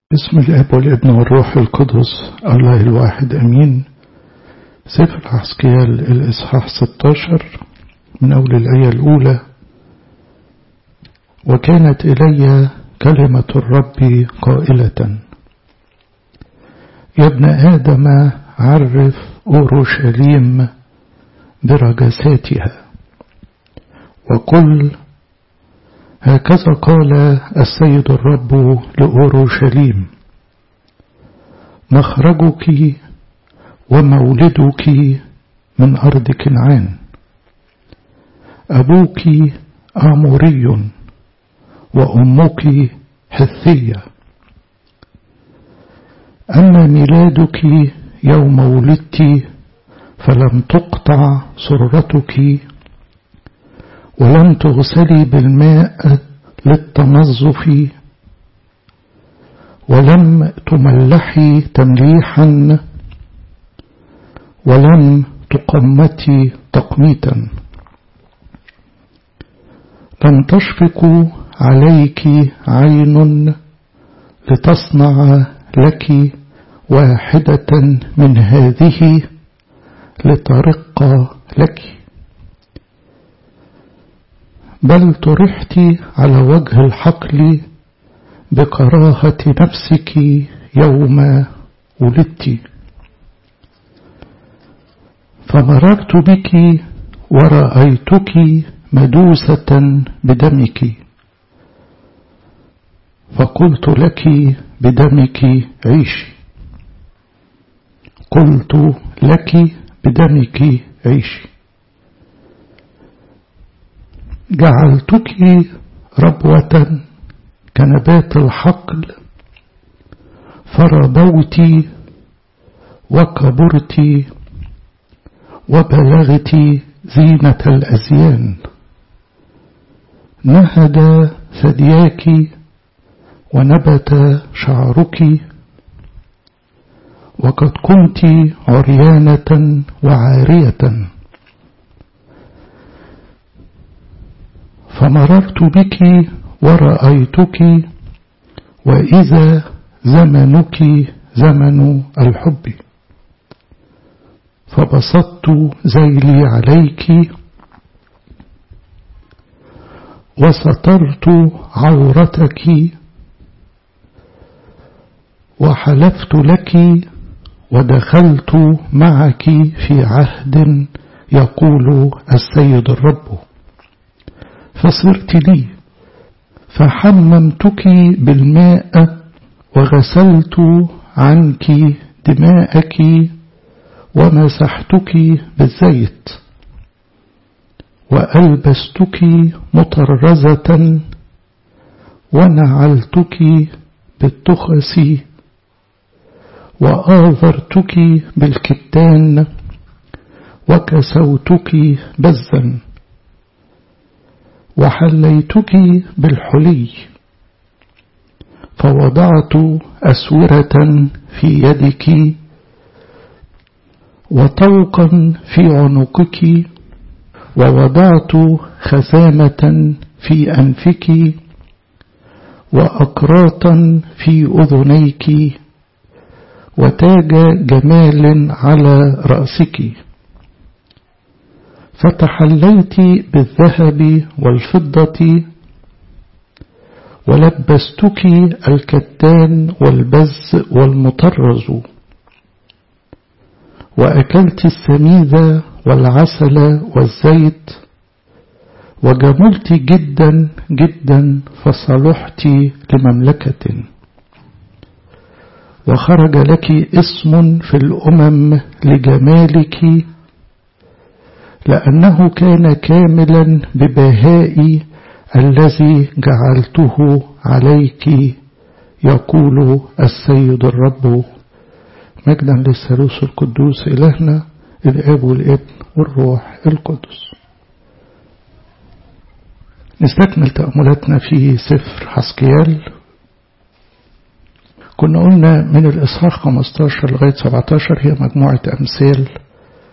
بسم الاب والابن والروح القدس الله الواحد امين سفر حسكيال الاصحاح 16 من اول الايه الاولى وكانت الي كلمه الرب قائله يا ابن ادم عرف اورشليم برجساتها وقل هكذا قال السيد الرب لأورشليم مخرجك ومولدك من أرض كنعان أبوك آموري وأمك حثية أما ميلادك يوم ولدت فلم تقطع سرتك ولم تغسلي بالماء للتنظف ولم تملحي تمليحا ولم تقمتي تقميتا لم تشفق عليك عين لتصنع لك واحدة من هذه لترق لك بل طرحت على وجه الحقل بكراهة نفسك يوم ولدت فمررت بك ورأيتك مدوسة بدمك فقلت لك بدمك عيشي قلت لك بدمك عيشي جعلتك ربوة كنبات الحقل فربوت وكبرت وبلغت زينة الأزيان نهد ثدياك ونبت شعرك وقد كنت عريانة وعارية فمررت بك ورأيتك وإذا زمنك زمن الحب فبسطت ذيلي عليك وسترت عورتك وحلفت لك ودخلت معك في عهد يقول السيد الرب فصرت لي فحممتك بالماء وغسلت عنك دماءك ومسحتك بالزيت وألبستك مطرزة ونعلتك بالتخس وآذرتك بالكتان وكسوتك بزا وحليتك بالحلي فوضعت أسورة في يدك وطوقا في عنقك ووضعت خسامة في أنفك وأقراطا في أذنيك وتاج جمال على رأسك فتحليت بالذهب والفضة ولبستك الكتان والبز والمطرز وأكلت السميذ والعسل والزيت وجملت جدا جدا فصلحت لمملكة وخرج لك اسم في الأمم لجمالك لأنه كان كاملا ببهاء الذي جعلته عليك يقول السيد الرب مجدا للثالوث القدوس إلهنا الآب والابن والروح القدس نستكمل تأملاتنا في سفر حسكيال كنا قلنا من الإصحاح 15 لغاية 17 هي مجموعة أمثال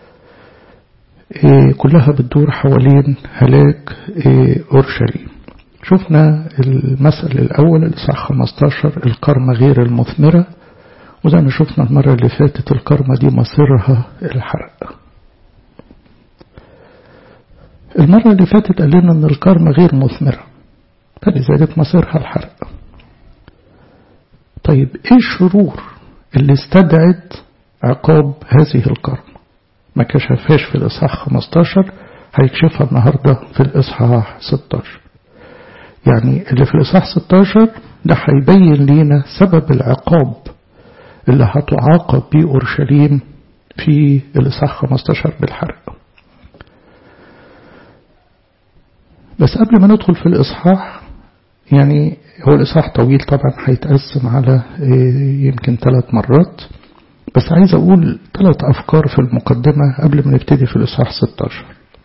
كلها بتدور حوالين هلاك أورشليم شفنا المثل الأول الإصحاح 15 الكرمة غير المثمرة وزي ما شفنا المرة اللي فاتت الكرمة دي مصيرها الحرق المرة اللي فاتت قال لنا أن الكرمة غير مثمرة فلذلك مصيرها الحرق طيب إيه الشرور اللي استدعت عقاب هذه الكرمة ما كشفهاش في الإصحاح 15 هيكشفها النهاردة في الإصحاح 16 يعني اللي في الإصحاح 16 ده هيبين لينا سبب العقاب اللي هتعاقب بيه أورشليم في الإصحاح 15 بالحرق بس قبل ما ندخل في الإصحاح يعني هو الإصحاح طويل طبعا هيتقسم على يمكن ثلاث مرات بس عايز أقول ثلاث أفكار في المقدمة قبل ما نبتدي في الإصحاح 16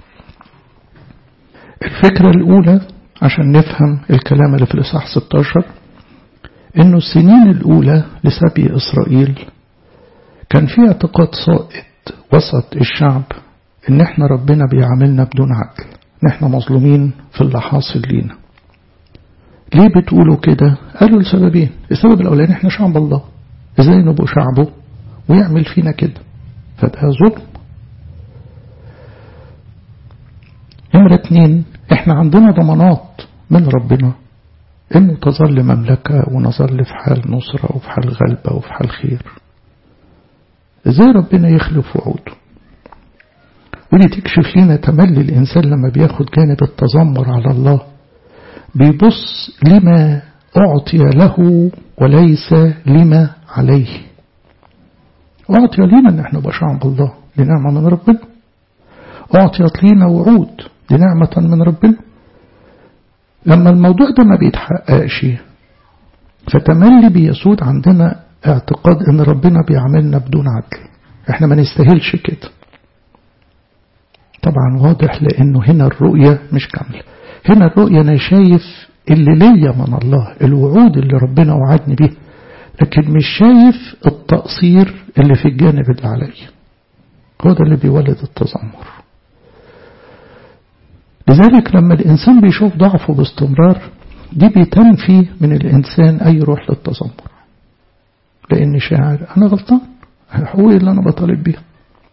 الفكرة الأولى عشان نفهم الكلام اللي في الإصحاح 16 إنه السنين الأولى لسبي إسرائيل كان في اعتقاد صائد وسط الشعب إن إحنا ربنا بيعاملنا بدون عدل إن إحنا مظلومين في اللي حاصل لينا ليه بتقولوا كده قالوا لسببين السبب الأولاني إحنا شعب الله إزاي نبقوا شعبه ويعمل فينا كده فده ظلم نمرة اتنين احنا عندنا ضمانات من ربنا انه تظل مملكة ونظل في حال نصرة وفي حال غلبة وفي حال خير ازاي ربنا يخلف وعوده ودي تكشف لنا تملي الانسان لما بياخد جانب التذمر على الله بيبص لما اعطي له وليس لما عليه اعطي لنا ان احنا بشعب الله لنعمة من ربنا اعطيت لينا وعود دي نعمة من ربنا لما الموضوع ده ما بيتحققش فتملي بيسود عندنا اعتقاد ان ربنا بيعملنا بدون عدل احنا ما نستاهلش كده طبعا واضح لانه هنا الرؤية مش كاملة هنا الرؤية انا شايف اللي ليا من الله الوعود اللي ربنا وعدني بيه لكن مش شايف التقصير اللي في الجانب اللي عليا هو ده اللي بيولد التذمر لذلك لما الإنسان بيشوف ضعفه باستمرار دي بتنفي من الإنسان أي روح للتذمر لأن شاعر أنا غلطان حقوقي اللي أنا بطالب بيها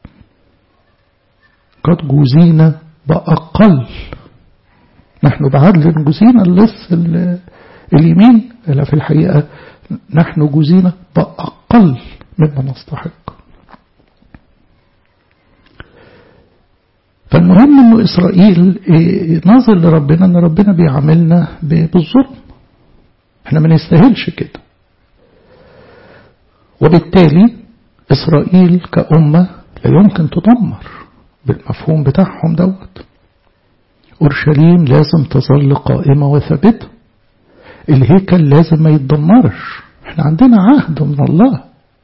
قد جوزينا بأقل نحن بعدل جوزينا اللص اليمين لا في الحقيقة نحن جوزينا بأقل مما نستحق فالمهم انه اسرائيل ناظر لربنا ان ربنا بيعاملنا بالظلم احنا ما نستاهلش كده وبالتالي اسرائيل كأمة لا يمكن تدمر بالمفهوم بتاعهم دوت اورشليم لازم تظل قائمة وثابتة الهيكل لازم ما يتدمرش احنا عندنا عهد من الله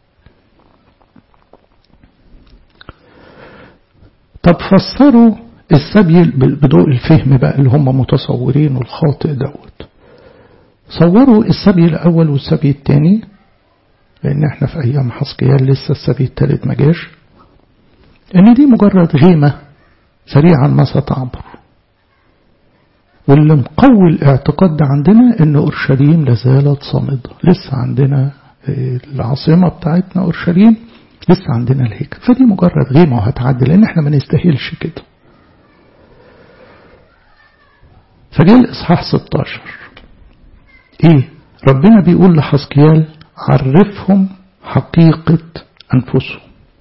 طب فسروا السبي بضوء الفهم بقى اللي هم متصورين الخاطئ دوت صوروا السبي الأول والسبي الثاني لأن احنا في أيام حسقيال لسه السبي الثالث ما جاش إن دي مجرد غيمة سريعا ما ستعبر واللي مقوي الاعتقاد ده عندنا إن أورشليم لازالت صامدة لسه عندنا العاصمة بتاعتنا أورشليم لسه عندنا الهيكل فدي مجرد غيمة وهتعدي لأن احنا ما نستاهلش كده فجاء الإصحاح 16 إيه ربنا بيقول لحسكيال عرفهم حقيقة أنفسهم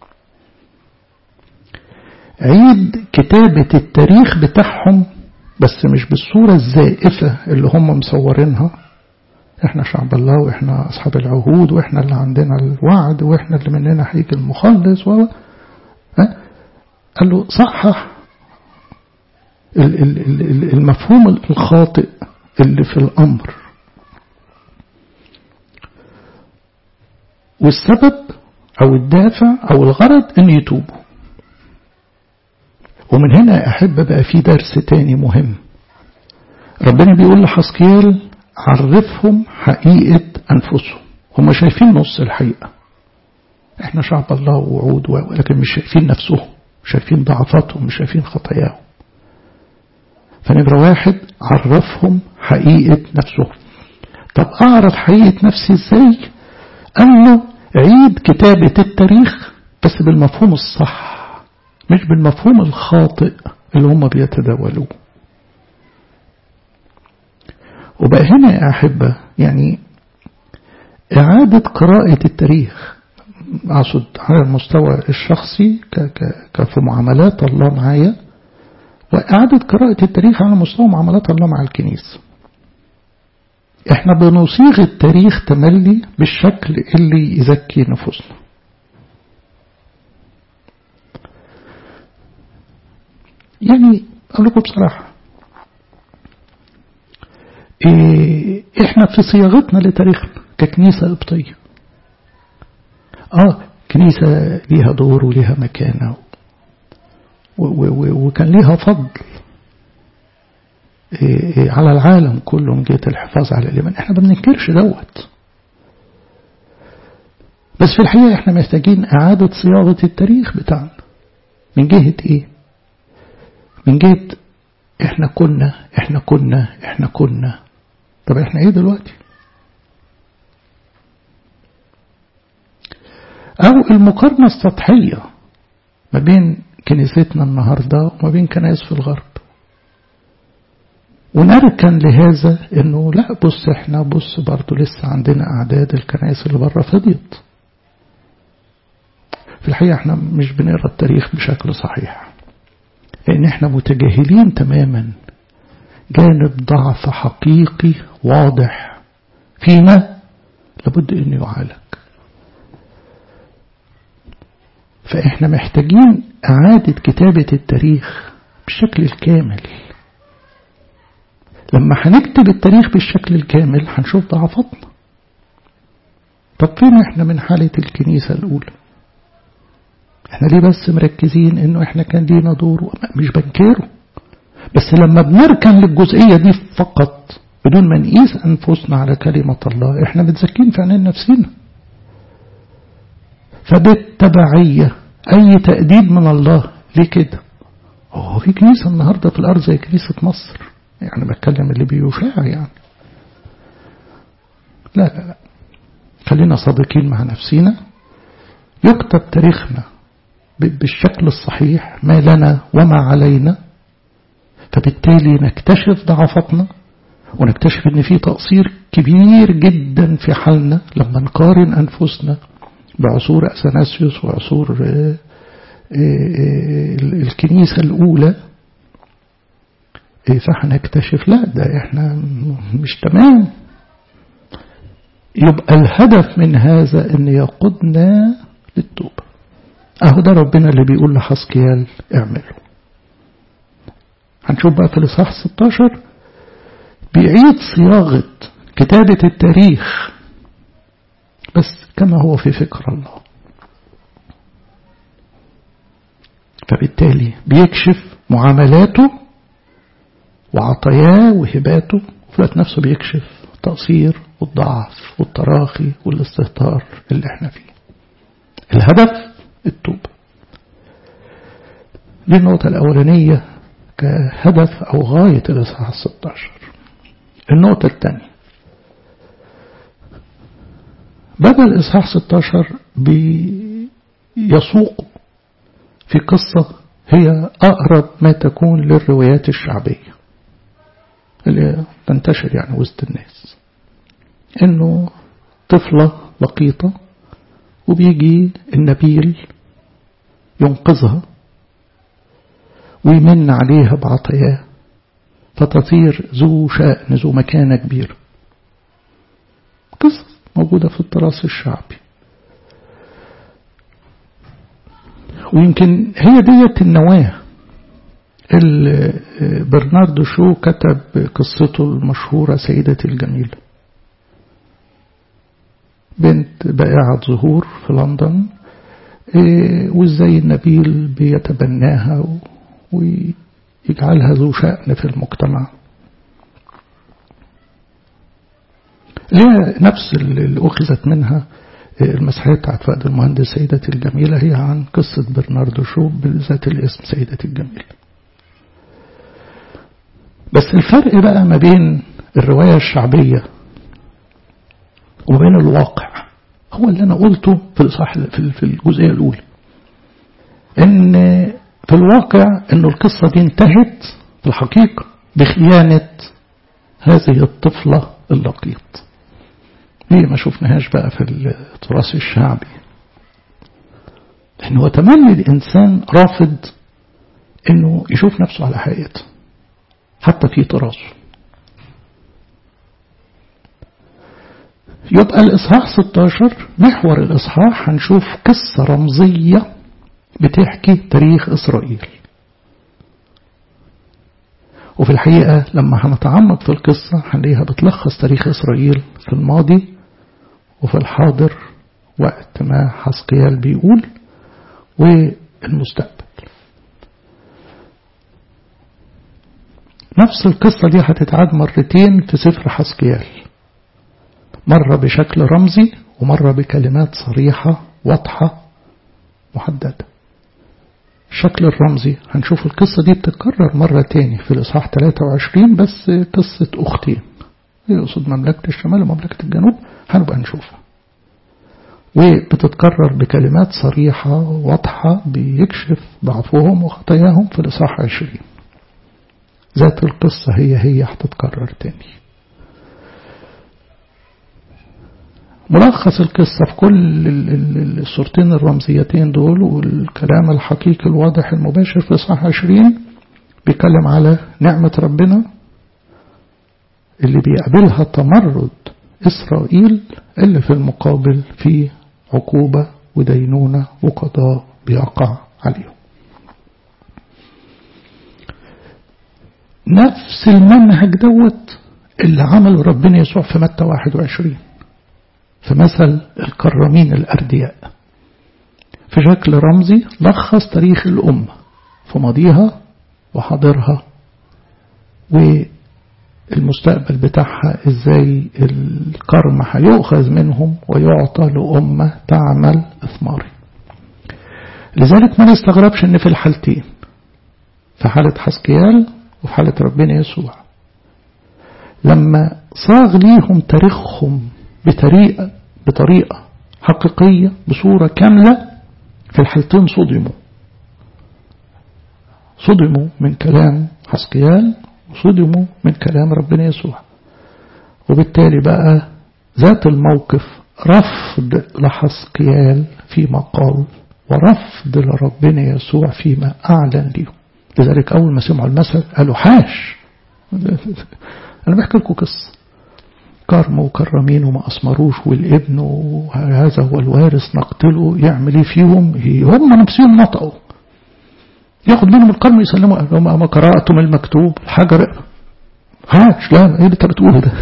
عيد كتابة التاريخ بتاعهم بس مش بالصورة الزائفة اللي هم مصورينها احنا شعب الله واحنا اصحاب العهود واحنا اللي عندنا الوعد واحنا اللي مننا هيجي المخلص و قال له صحح المفهوم الخاطئ اللي في الامر والسبب او الدافع او الغرض ان يتوبوا ومن هنا احب بقى في درس تاني مهم ربنا بيقول لحسكيال عرفهم حقيقة أنفسهم هم شايفين نص الحقيقة احنا شعب الله ووعود ولكن مش شايفين نفسهم مش شايفين ضعفاتهم مش شايفين خطاياهم فنمرة واحد عرفهم حقيقة نفسهم طب أعرف حقيقة نفسي إزاي قال له عيد كتابة التاريخ بس بالمفهوم الصح مش بالمفهوم الخاطئ اللي هم بيتداولوه وبقى هنا يا أحبة يعني إعادة قراءة التاريخ أقصد على المستوى الشخصي كفي معاملات الله معايا وإعادة قراءة التاريخ على مستوى معاملات الله مع الكنيسة احنا بنصيغ التاريخ تملي بالشكل اللي يزكي نفوسنا يعني أقول لكم بصراحة إيه احنا في صياغتنا لتاريخنا ككنيسة قبطية اه كنيسة ليها دور وليها مكانة وكان ليها فضل إيه على العالم كله من جهة الحفاظ على الإيمان احنا ما بننكرش دوت بس في الحقيقة احنا محتاجين إعادة صياغة التاريخ بتاعنا من جهة ايه من جهة احنا كنا احنا كنا احنا كنا طب احنا ايه دلوقتي او المقارنة السطحية ما بين كنيستنا النهاردة وما بين كنائس في الغرب ونركن لهذا انه لا بص احنا بص برضو لسه عندنا اعداد الكنائس اللي بره فضيت في الحقيقة احنا مش بنقرا التاريخ بشكل صحيح لان احنا متجاهلين تماما جانب ضعف حقيقي واضح فينا لابد انه يعالج فاحنا محتاجين اعادة كتابة التاريخ بالشكل الكامل لما هنكتب التاريخ بالشكل الكامل هنشوف ضعفاتنا طب فين احنا من حالة الكنيسة الأولى احنا ليه بس مركزين انه احنا كان لينا دور مش بنكره بس لما بنركن للجزئية دي فقط بدون ما نقيس أنفسنا على كلمة الله احنا متزكين في عينين نفسنا فبالتبعية أي تأديب من الله ليه كده هو في كنيسة النهاردة في الأرض زي كنيسة مصر يعني بتكلم اللي بيشاع يعني لا لا لا خلينا صادقين مع نفسينا يكتب تاريخنا بالشكل الصحيح ما لنا وما علينا فبالتالي نكتشف ضعفاتنا ونكتشف ان في تقصير كبير جدا في حالنا لما نقارن انفسنا بعصور اثناسيوس وعصور الكنيسة الاولى فهنكتشف لا ده احنا مش تمام يبقى الهدف من هذا ان يقودنا للتوبة اهو ده ربنا اللي بيقول لحسكيال اعمله هنشوف بقى في الاصحاح 16 بيعيد صياغة كتابة التاريخ بس كما هو في فكر الله فبالتالي بيكشف معاملاته وعطاياه وهباته وفي نفسه بيكشف التقصير والضعف والتراخي والاستهتار اللي احنا فيه الهدف التوبة دي النقطة الأولانية كهدف أو غاية الإصحاح 16 النقطة الثانية بدأ الإصحاح 16 بيسوق في قصة هي أقرب ما تكون للروايات الشعبية اللي تنتشر يعني وسط الناس إنه طفلة لقيطة وبيجي النبيل ينقذها ويمن عليها بعطاياه فتطير ذو شأن ذو مكانة كبيرة قصة موجودة في التراث الشعبي ويمكن هي ديت النواة اللي برناردو شو كتب قصته المشهورة سيدة الجميلة بنت بائعة ظهور في لندن وازاي النبيل بيتبناها ويجعلها ذو شأن في المجتمع ليه نفس اللي أخذت منها المسيحية بتاعت فؤاد المهندس سيدة الجميلة هي عن قصة برناردو شو بذات الاسم سيدة الجميلة بس الفرق بقى ما بين الرواية الشعبية وبين الواقع هو اللي أنا قلته في الإصحاح في الجزئية الأولى إن في الواقع إنه القصة دي انتهت في الحقيقة بخيانة هذه الطفلة اللقيط دي ما شفناهاش بقى في التراث الشعبي لأنه تملي الإنسان رافض إنه يشوف نفسه على حقيقته حتى في تراثه يبقى الإصحاح 16 محور الإصحاح هنشوف قصة رمزية بتحكي تاريخ إسرائيل وفي الحقيقة لما هنتعمق في القصة هنلاقيها بتلخص تاريخ إسرائيل في الماضي وفي الحاضر وقت ما حسقيال بيقول والمستقبل نفس القصة دي هتتعاد مرتين في سفر حسقيال مرة بشكل رمزي ومرة بكلمات صريحة واضحة محددة الشكل الرمزي هنشوف القصة دي بتتكرر مرة تاني في الإصحاح 23 بس قصة أختين يقصد مملكة الشمال ومملكة الجنوب هنبقى نشوفها وبتتكرر بكلمات صريحة واضحة بيكشف ضعفهم وخطاياهم في الإصحاح 20 ذات القصة هي هي هتتكرر تاني ملخص القصة في كل الصورتين الرمزيتين دول والكلام الحقيقي الواضح المباشر في إصحاح 20 بيتكلم على نعمة ربنا اللي بيقابلها تمرد إسرائيل اللي في المقابل في عقوبة ودينونة وقضاء بيقع عليهم نفس المنهج دوت اللي عمله ربنا يسوع في متى 21 في مثل الكرامين الأردياء في شكل رمزي لخص تاريخ الأمة في ماضيها وحاضرها والمستقبل بتاعها ازاي الكرم هيؤخذ منهم ويعطى لأمة تعمل إثماري لذلك ما نستغربش ان في الحالتين في حالة حسكيال وفي حالة ربنا يسوع لما صاغ ليهم تاريخهم بطريقة بطريقة حقيقية بصورة كاملة في الحالتين صدموا صدموا من كلام حسقيال وصدموا من كلام ربنا يسوع وبالتالي بقى ذات الموقف رفض لحسقيال فيما قال ورفض لربنا يسوع فيما أعلن لهم لذلك أول ما سمعوا المثل قالوا حاش أنا بحكي لكم قصة كرم وكرمين وما أسمروش والابن وهذا هو الوارث نقتله يعمل ايه فيهم هم نفسهم نطقوا ياخد منهم الكرم يسلموا قال لهم أما قرأتم المكتوب الحجر هاش لا ايه اللي انت بتقوله ده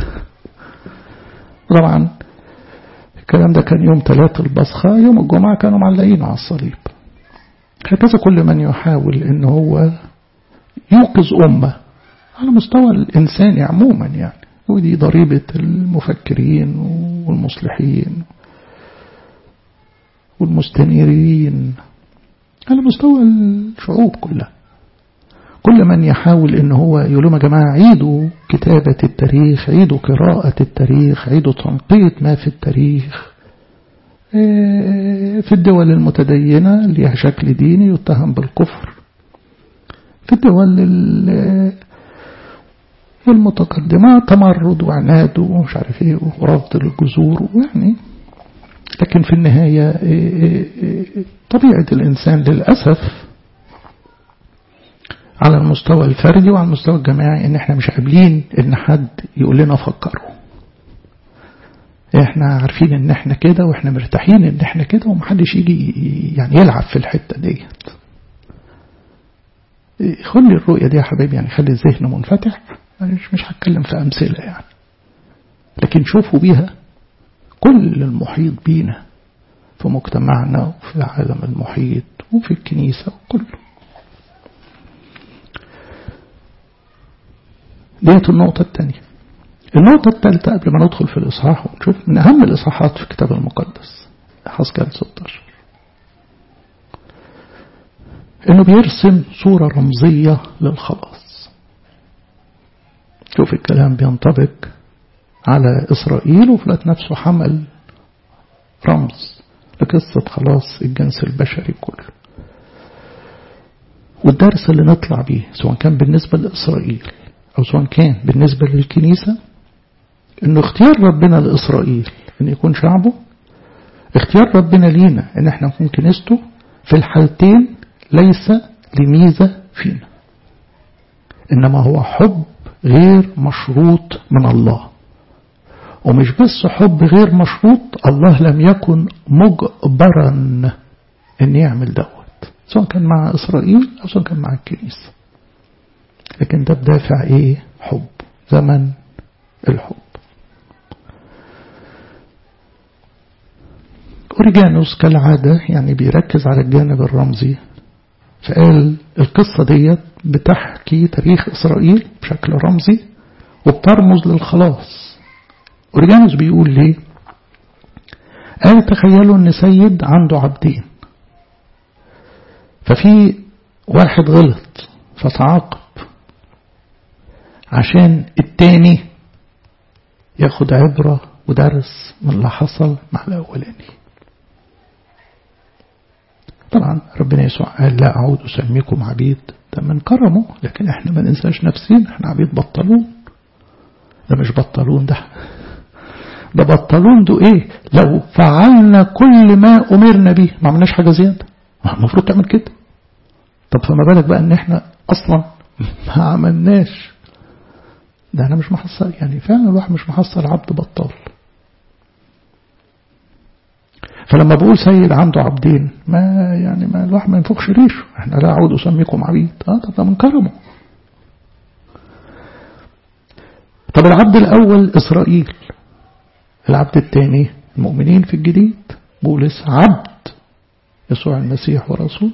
طبعا الكلام ده كان يوم ثلاثة البصخة يوم الجمعة كانوا معلقين على الصليب هكذا كل من يحاول ان هو يوقظ أمة على مستوى الإنساني عموما يعني ودي ضريبة المفكرين والمصلحين والمستنيرين على مستوى الشعوب كلها كل من يحاول ان هو يقول لهم يا جماعة عيدوا كتابة التاريخ عيدوا قراءة التاريخ عيدوا تنقية ما في التاريخ في الدول المتدينة اللي ليها شكل ديني يتهم بالكفر في الدول المتقدمة تمرد وعناد ومش عارف ايه ورفض للجذور ويعني لكن في النهاية طبيعة الإنسان للأسف على المستوى الفردي وعلى المستوى الجماعي ان احنا مش قابلين ان حد يقول لنا فكروا احنا عارفين ان احنا كده واحنا مرتاحين ان احنا كده ومحدش يجي يعني يلعب في الحتة ديت خلي الرؤية دي يا حبيبي يعني خلي الذهن منفتح مش مش هتكلم في أمثلة يعني لكن شوفوا بيها كل المحيط بينا في مجتمعنا وفي العالم المحيط وفي الكنيسة وكله ديت النقطة الثانية النقطة الثالثة قبل ما ندخل في الإصحاح ونشوف من أهم الإصحاحات في الكتاب المقدس حسكال 16 إنه بيرسم صورة رمزية للخلاص شوف الكلام بينطبق على إسرائيل وفي الوقت نفسه حمل رمز لقصة خلاص الجنس البشري كله والدرس اللي نطلع بيه سواء كان بالنسبة لإسرائيل أو سواء كان بالنسبة للكنيسة إنه اختيار ربنا لإسرائيل إن يكون شعبه اختيار ربنا لينا إن احنا نكون كنيسته في الحالتين ليس لميزة فينا إنما هو حب غير مشروط من الله ومش بس حب غير مشروط الله لم يكن مجبرا ان يعمل دوت سواء كان مع اسرائيل او سواء كان مع الكنيسه لكن ده بدافع ايه حب زمن الحب أوريجانوس كالعادة يعني بيركز على الجانب الرمزي فقال القصة ديت بتحكي تاريخ إسرائيل بشكل رمزي وبترمز للخلاص أوريجانوس بيقول ليه قال تخيلوا ان سيد عنده عبدين ففي واحد غلط فتعاقب عشان التاني ياخد عبرة ودرس من اللي حصل مع الأولاني طبعا ربنا يسوع قال لا أعود أسميكم عبيد ده من كرمه لكن احنا ما ننساش نفسين احنا عبيد بطلون ده مش بطلون ده ده بطلون ده ايه لو فعلنا كل ما امرنا به ما عملناش حاجه زياده المفروض تعمل كده طب فما بالك بقى ان احنا اصلا ما عملناش ده انا مش محصل يعني فعلا الواحد مش محصل عبد بطال فلما بقول سيد عنده عبدين ما يعني ما الواحد ما ينفخش ريشه احنا لا اعود اسميكم عبيد اه طب ده من كرمه طب العبد الاول اسرائيل العبد الثاني المؤمنين في الجديد بولس عبد يسوع المسيح ورسوله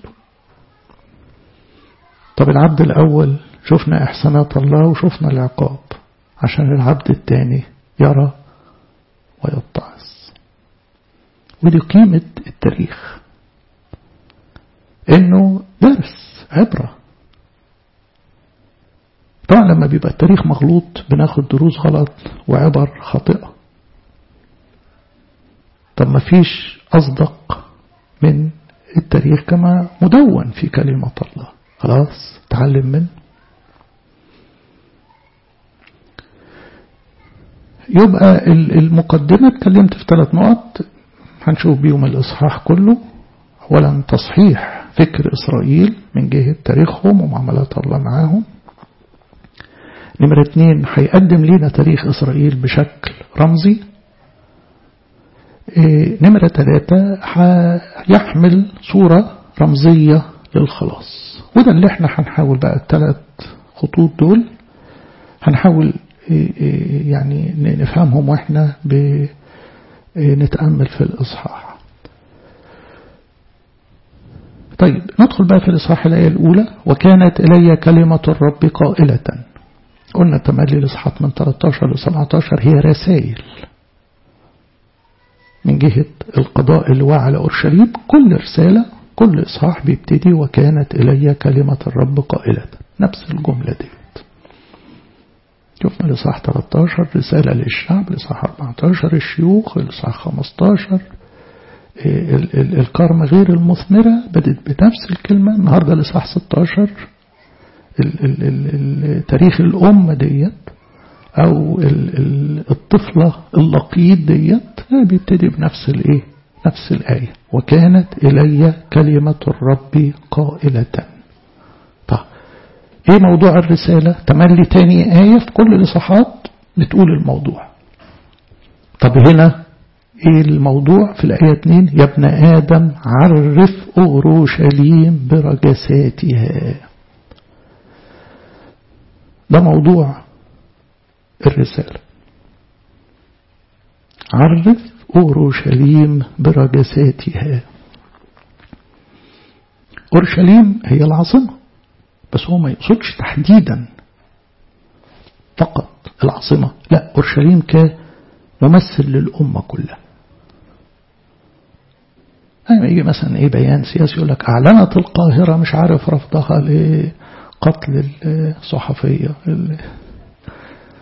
طب العبد الأول شفنا إحسانات الله وشفنا العقاب عشان العبد الثاني يرى ويتعظ ودي قيمة التاريخ إنه درس عبرة طبعا لما بيبقى التاريخ مغلوط بناخد دروس غلط وعبر خاطئة طب ما فيش أصدق من التاريخ كما مدون في كلمة الله خلاص تعلم منه يبقى المقدمة اتكلمت في ثلاث نقط هنشوف بيهم الإصحاح كله أولا تصحيح فكر إسرائيل من جهة تاريخهم ومعاملات الله معاهم نمرة اتنين هيقدم لنا تاريخ إسرائيل بشكل رمزي نمرة ثلاثة هيحمل صورة رمزية للخلاص وده اللي احنا هنحاول بقى الثلاث خطوط دول هنحاول يعني نفهمهم واحنا بنتأمل في الإصحاح طيب ندخل بقى في الإصحاح الآية الأولى وكانت إلي كلمة الرب قائلة قلنا تملي الإصحاح من 13 ل 17 هي رسائل من جهة القضاء اللي وقع على أورشليم كل رسالة كل إصحاح بيبتدي وكانت إلي كلمة الرب قائلة نفس الجملة ديت شفنا الإصحاح 13 رسالة للشعب الإصحاح 14 الشيوخ الإصحاح 15 الكرم غير المثمرة بدت بنفس الكلمة النهاردة الإصحاح 16 تاريخ الأمة ديت أو الطفلة اللقيط ديت بيبتدي بنفس الإيه نفس الآية وكانت إلي كلمة الرب قائلة طيب إيه موضوع الرسالة تملي تاني آية في كل الإصحاحات بتقول الموضوع طب هنا إيه الموضوع في الآية 2 يا ابن آدم عرف أورشليم برجساتها ده موضوع الرسالة عرف أورشليم برجساتها أورشليم هي العاصمة بس هو ما يقصدش تحديدا فقط العاصمة لا أورشليم كممثل للأمة كلها لما يجي مثلا ايه بيان سياسي يقول لك اعلنت القاهرة مش عارف رفضها لقتل الصحفية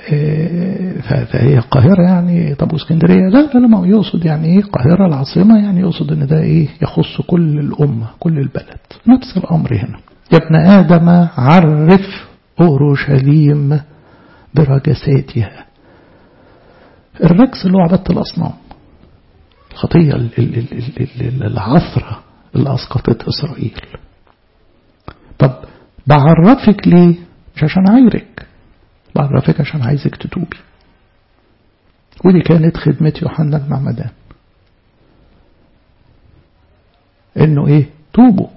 فهي القاهرة يعني طب واسكندرية لا لا لا ما هو يقصد يعني ايه القاهرة العاصمة يعني يقصد ان ده ايه يخص كل الأمة كل البلد نفس الأمر هنا يا ابن آدم عرف أورشليم برجساتها الرجس اللي هو عبادة الأصنام الخطية العثرة اللي أسقطت إسرائيل طب بعرفك ليه مش عشان عايرك بعرفك عشان عايزك تتوبي ودي كانت خدمة يوحنا المعمدان انه ايه توبوا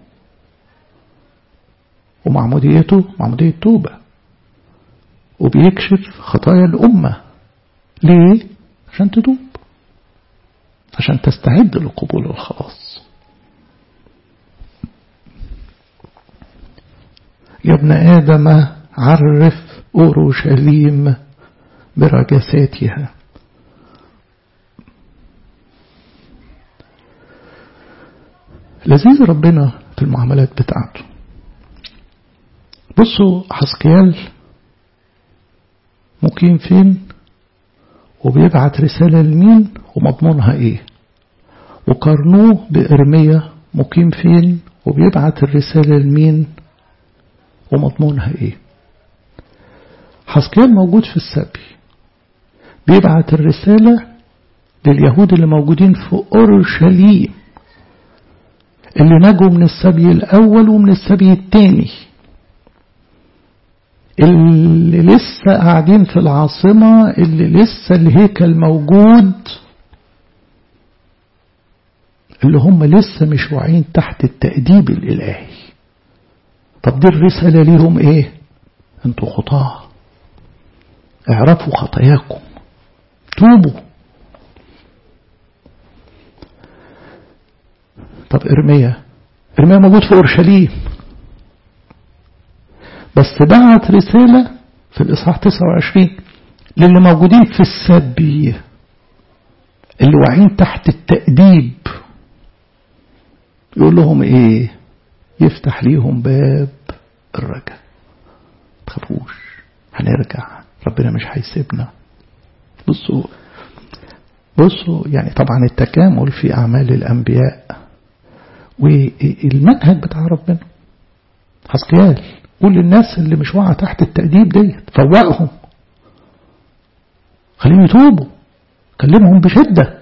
ومعموديته معمودية توبة وبيكشف خطايا الأمة ليه؟ عشان تتوب عشان تستعد لقبول الخلاص يا ابن آدم عرف أورشليم برجساتها لذيذ ربنا في المعاملات بتاعته بصوا حسكيال مقيم فين وبيبعت رسالة لمين ومضمونها ايه وقارنوه بإرمية مقيم فين وبيبعت الرسالة لمين ومضمونها ايه حسكيال موجود في السبي بيبعت الرسالة لليهود اللي موجودين في أورشليم اللي نجوا من السبي الأول ومن السبي الثاني اللي لسه قاعدين في العاصمة اللي لسه الهيكل موجود اللي هم لسه مش واعيين تحت التأديب الإلهي طب دي الرسالة ليهم ايه انتوا خطاة اعرفوا خطاياكم توبوا طب ارميا ارميا موجود في اورشليم بس بعت رسالة في الإصحاح 29 للي موجودين في السبي اللي واعين تحت التأديب يقول لهم ايه يفتح ليهم باب الرجاء تخافوش هنرجع ربنا مش هيسيبنا بصوا بصوا يعني طبعا التكامل في أعمال الأنبياء والمنهج بتاع ربنا حسكيال قول للناس اللي مش واقعة تحت التأديب ديت فوقهم خليهم يتوبوا كلمهم بشدة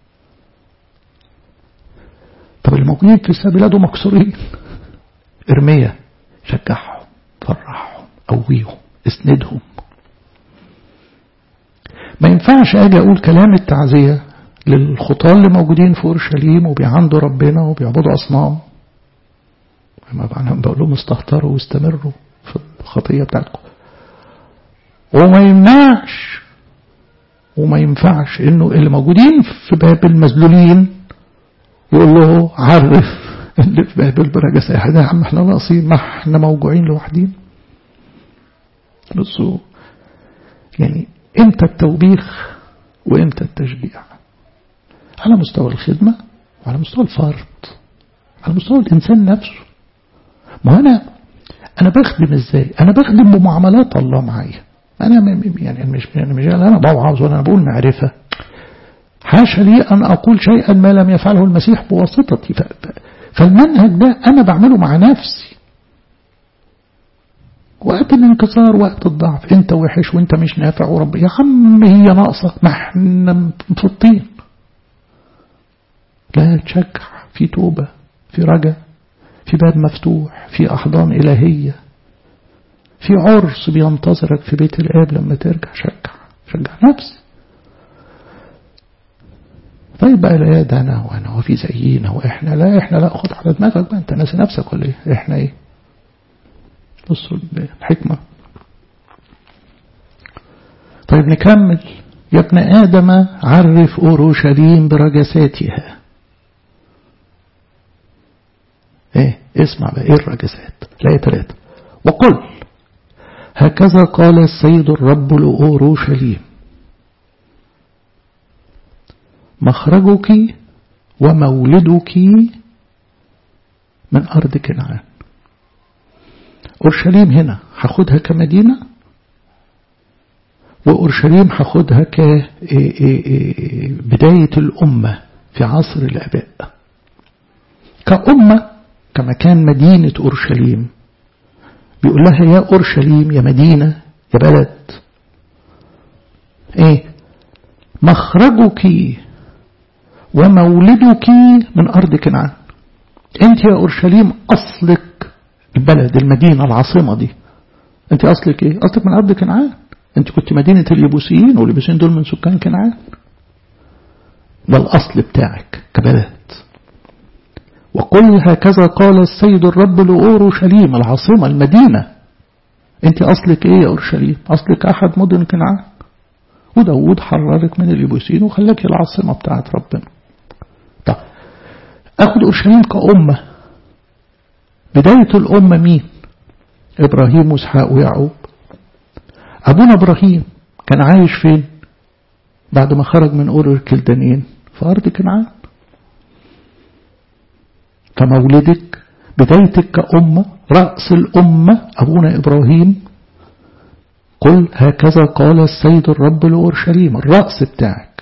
طب الموجودين في السبيل مكسورين ارمية شجعهم فرحهم قويهم اسندهم ما ينفعش اجي اقول كلام التعزية للخطاة اللي موجودين في اورشليم وبيعندوا ربنا وبيعبدوا اصنام ما بقول لهم استهتروا واستمروا في الخطية بتاعتكم وما يمنعش وما ينفعش انه اللي موجودين في باب المذلولين يقول له عرف اللي في باب البرجس يا عم احنا ناقصين ما احنا موجوعين لوحدين بصوا يعني امتى التوبيخ وامتى التشجيع على مستوى الخدمة وعلى مستوى الفرد على مستوى الإنسان نفسه ما أنا أنا بخدم إزاي أنا بخدم بمعاملات الله معايا أنا يعني مش يعني مش أنا بوعظ ولا أنا بقول معرفة حاشا لي أن أقول شيئا ما لم يفعله المسيح بواسطتي فالمنهج ده أنا بعمله مع نفسي وقت الانكسار وقت الضعف انت وحش وانت مش نافع ورب يا عم هي ناقصة ما احنا في الطين لا تشجع في توبة في رجاء في باب مفتوح في أحضان إلهية في عرس بينتظرك في بيت الآب لما ترجع شجع شجع نفسي طيب بقى لا ده أنا وأنا وفي زينا وإحنا لا إحنا لا خد على دماغك بقى أنت ناسي نفسك ولا إيه إحنا إيه بصوا الحكمة طيب نكمل يا ابن آدم عرف أورشليم برجساتها ايه اسمع بقى ايه الرجسات لا ثلاثة وقل هكذا قال السيد الرب لأوروشليم مخرجك ومولدك من أرض كنعان أورشليم هنا هاخدها كمدينة وأورشليم هاخدها كبداية الأمة في عصر الآباء كأمة كمكان مدينة أورشليم بيقول لها يا أورشليم يا مدينة يا بلد ايه مخرجك ومولدك من أرض كنعان انت يا أورشليم أصلك البلد المدينة العاصمة دي انت أصلك ايه أصلك من أرض كنعان انت كنت مدينة اليبوسيين واليبوسيين دول من سكان كنعان ده الأصل بتاعك كبلد وقل هكذا قال السيد الرب لأورشليم العاصمة المدينة انت أصلك ايه يا أورشليم أصلك أحد مدن كنعان وداود حررك من اليبوسيين وخلاك العاصمة بتاعت ربنا طب أخد أورشليم كأمة بداية الأمة مين إبراهيم وإسحاق ويعقوب أبونا إبراهيم كان عايش فين بعد ما خرج من أور الكلدانيين في أرض كنعان فمولدك بدايتك كأمة رأس الأمة أبونا إبراهيم قل هكذا قال السيد الرب لأورشليم الرأس بتاعك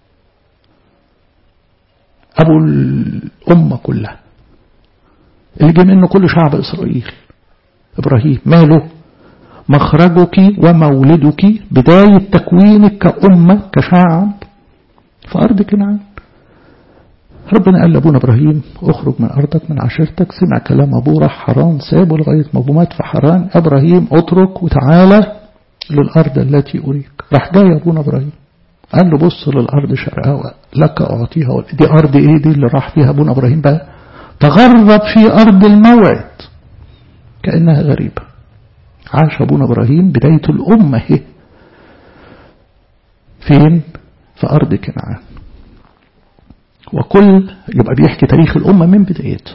أبو الأمة كلها اللي جه منه كل شعب إسرائيل إبراهيم ماله مخرجك ومولدك بداية تكوينك كأمة كشعب في أرض كنعان ربنا قال لأبونا إبراهيم اخرج من أرضك من عشيرتك سمع كلام أبوه راح حران سابه لغاية ما أبوه مات في حران إبراهيم اترك وتعالى للأرض التي أريك راح جاي أبونا إبراهيم قال له بص للأرض شرقاء لك أعطيها دي أرض إيه دي اللي راح فيها أبونا إبراهيم بقى تغرب في أرض الموعد كأنها غريبة عاش أبونا إبراهيم بداية الأمة هي فين في أرض كنعان وكل يبقى بيحكي تاريخ الأمة من بدايته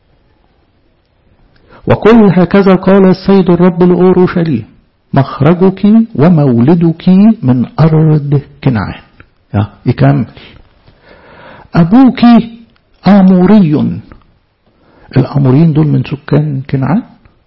وكل هكذا قال السيد الرب لأورشليم مخرجك ومولدك من أرض كنعان يكمل أبوك آموري الأموريين دول من سكان كنعان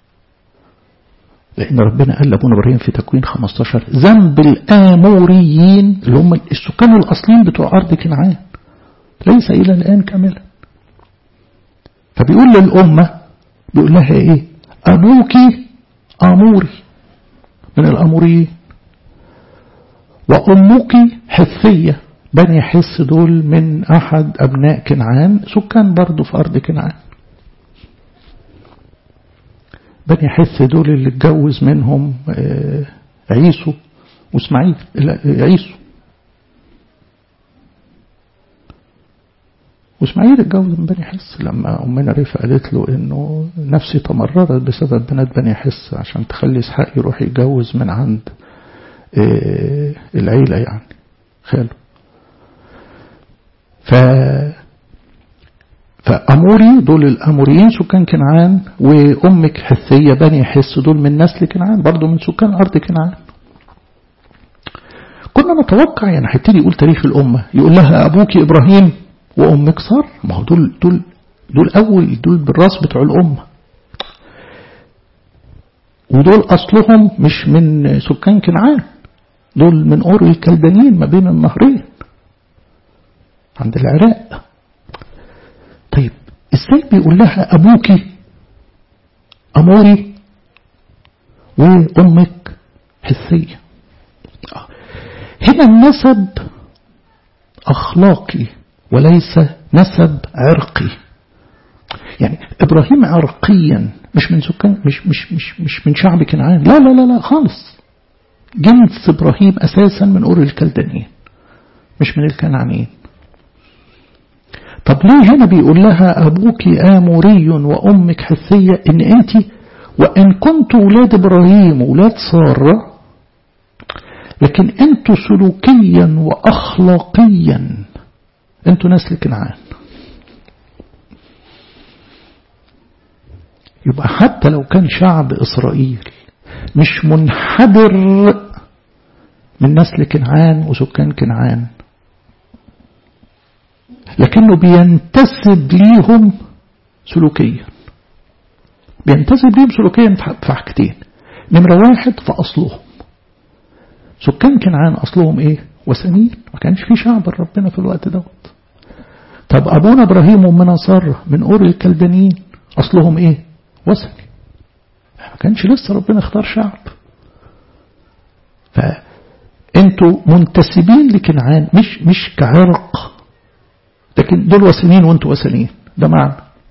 لأن ربنا قال لأبونا إبراهيم في تكوين 15 ذنب الآموريين اللي هم السكان الأصليين بتوع أرض كنعان ليس إلى الآن كاملا فبيقول للأمة بيقول لها إيه أبوك آموري من الأموريين وأمك حثية بني حس دول من أحد أبناء كنعان سكان برضو في أرض كنعان بني حث دول اللي اتجوز منهم عيسو واسماعيل عيسو واسماعيل اتجوز من بني حس لما أمنا ريفة قالت له إنه نفسي تمررت بسبب بنات بني حس عشان تخلي إسحاق يروح يتجوز من عند العيلة يعني خاله ف فأموري دول الأموريين سكان كنعان وأمك حثية بني حس دول من نسل كنعان برضو من سكان أرض كنعان كنا نتوقع يعني هيبتدي يقول تاريخ الأمة يقول لها أبوك إبراهيم وأمك صار ما هو دول دول دول أول دول بالراس بتوع الأمة ودول أصلهم مش من سكان كنعان دول من أور الكلدانيين ما بين النهرين عند العراق طيب ازاي بيقول لها أبوك أموري وأمك حسية هنا النسب أخلاقي وليس نسب عرقي يعني إبراهيم عرقيا مش من سكان مش مش مش مش من شعب كنعان لا لا لا لا خالص جنس إبراهيم أساسا من أور الكلدانيين مش من الكنعانيين طب ليه هنا بيقول لها أبوك آموري وأمك حثية إن أنت وإن كنت ولاد إبراهيم ولاد سارة لكن أنتوا سلوكيا وأخلاقيا أنتوا نسل كنعان يبقى حتى لو كان شعب إسرائيل مش منحدر من نسل كنعان وسكان كنعان لكنه بينتسب ليهم سلوكيا بينتسب ليهم سلوكيا في حاجتين نمرة واحد في أصلهم سكان كنعان أصلهم إيه وثنيين ما كانش في شعب ربنا في الوقت دوت طب أبونا إبراهيم ومن صار من أور الكلدانيين أصلهم إيه وثني ما كانش لسه ربنا اختار شعب فأنتوا منتسبين لكنعان مش مش كعرق لكن دول وثنيين وانتوا وثنيين ده معنى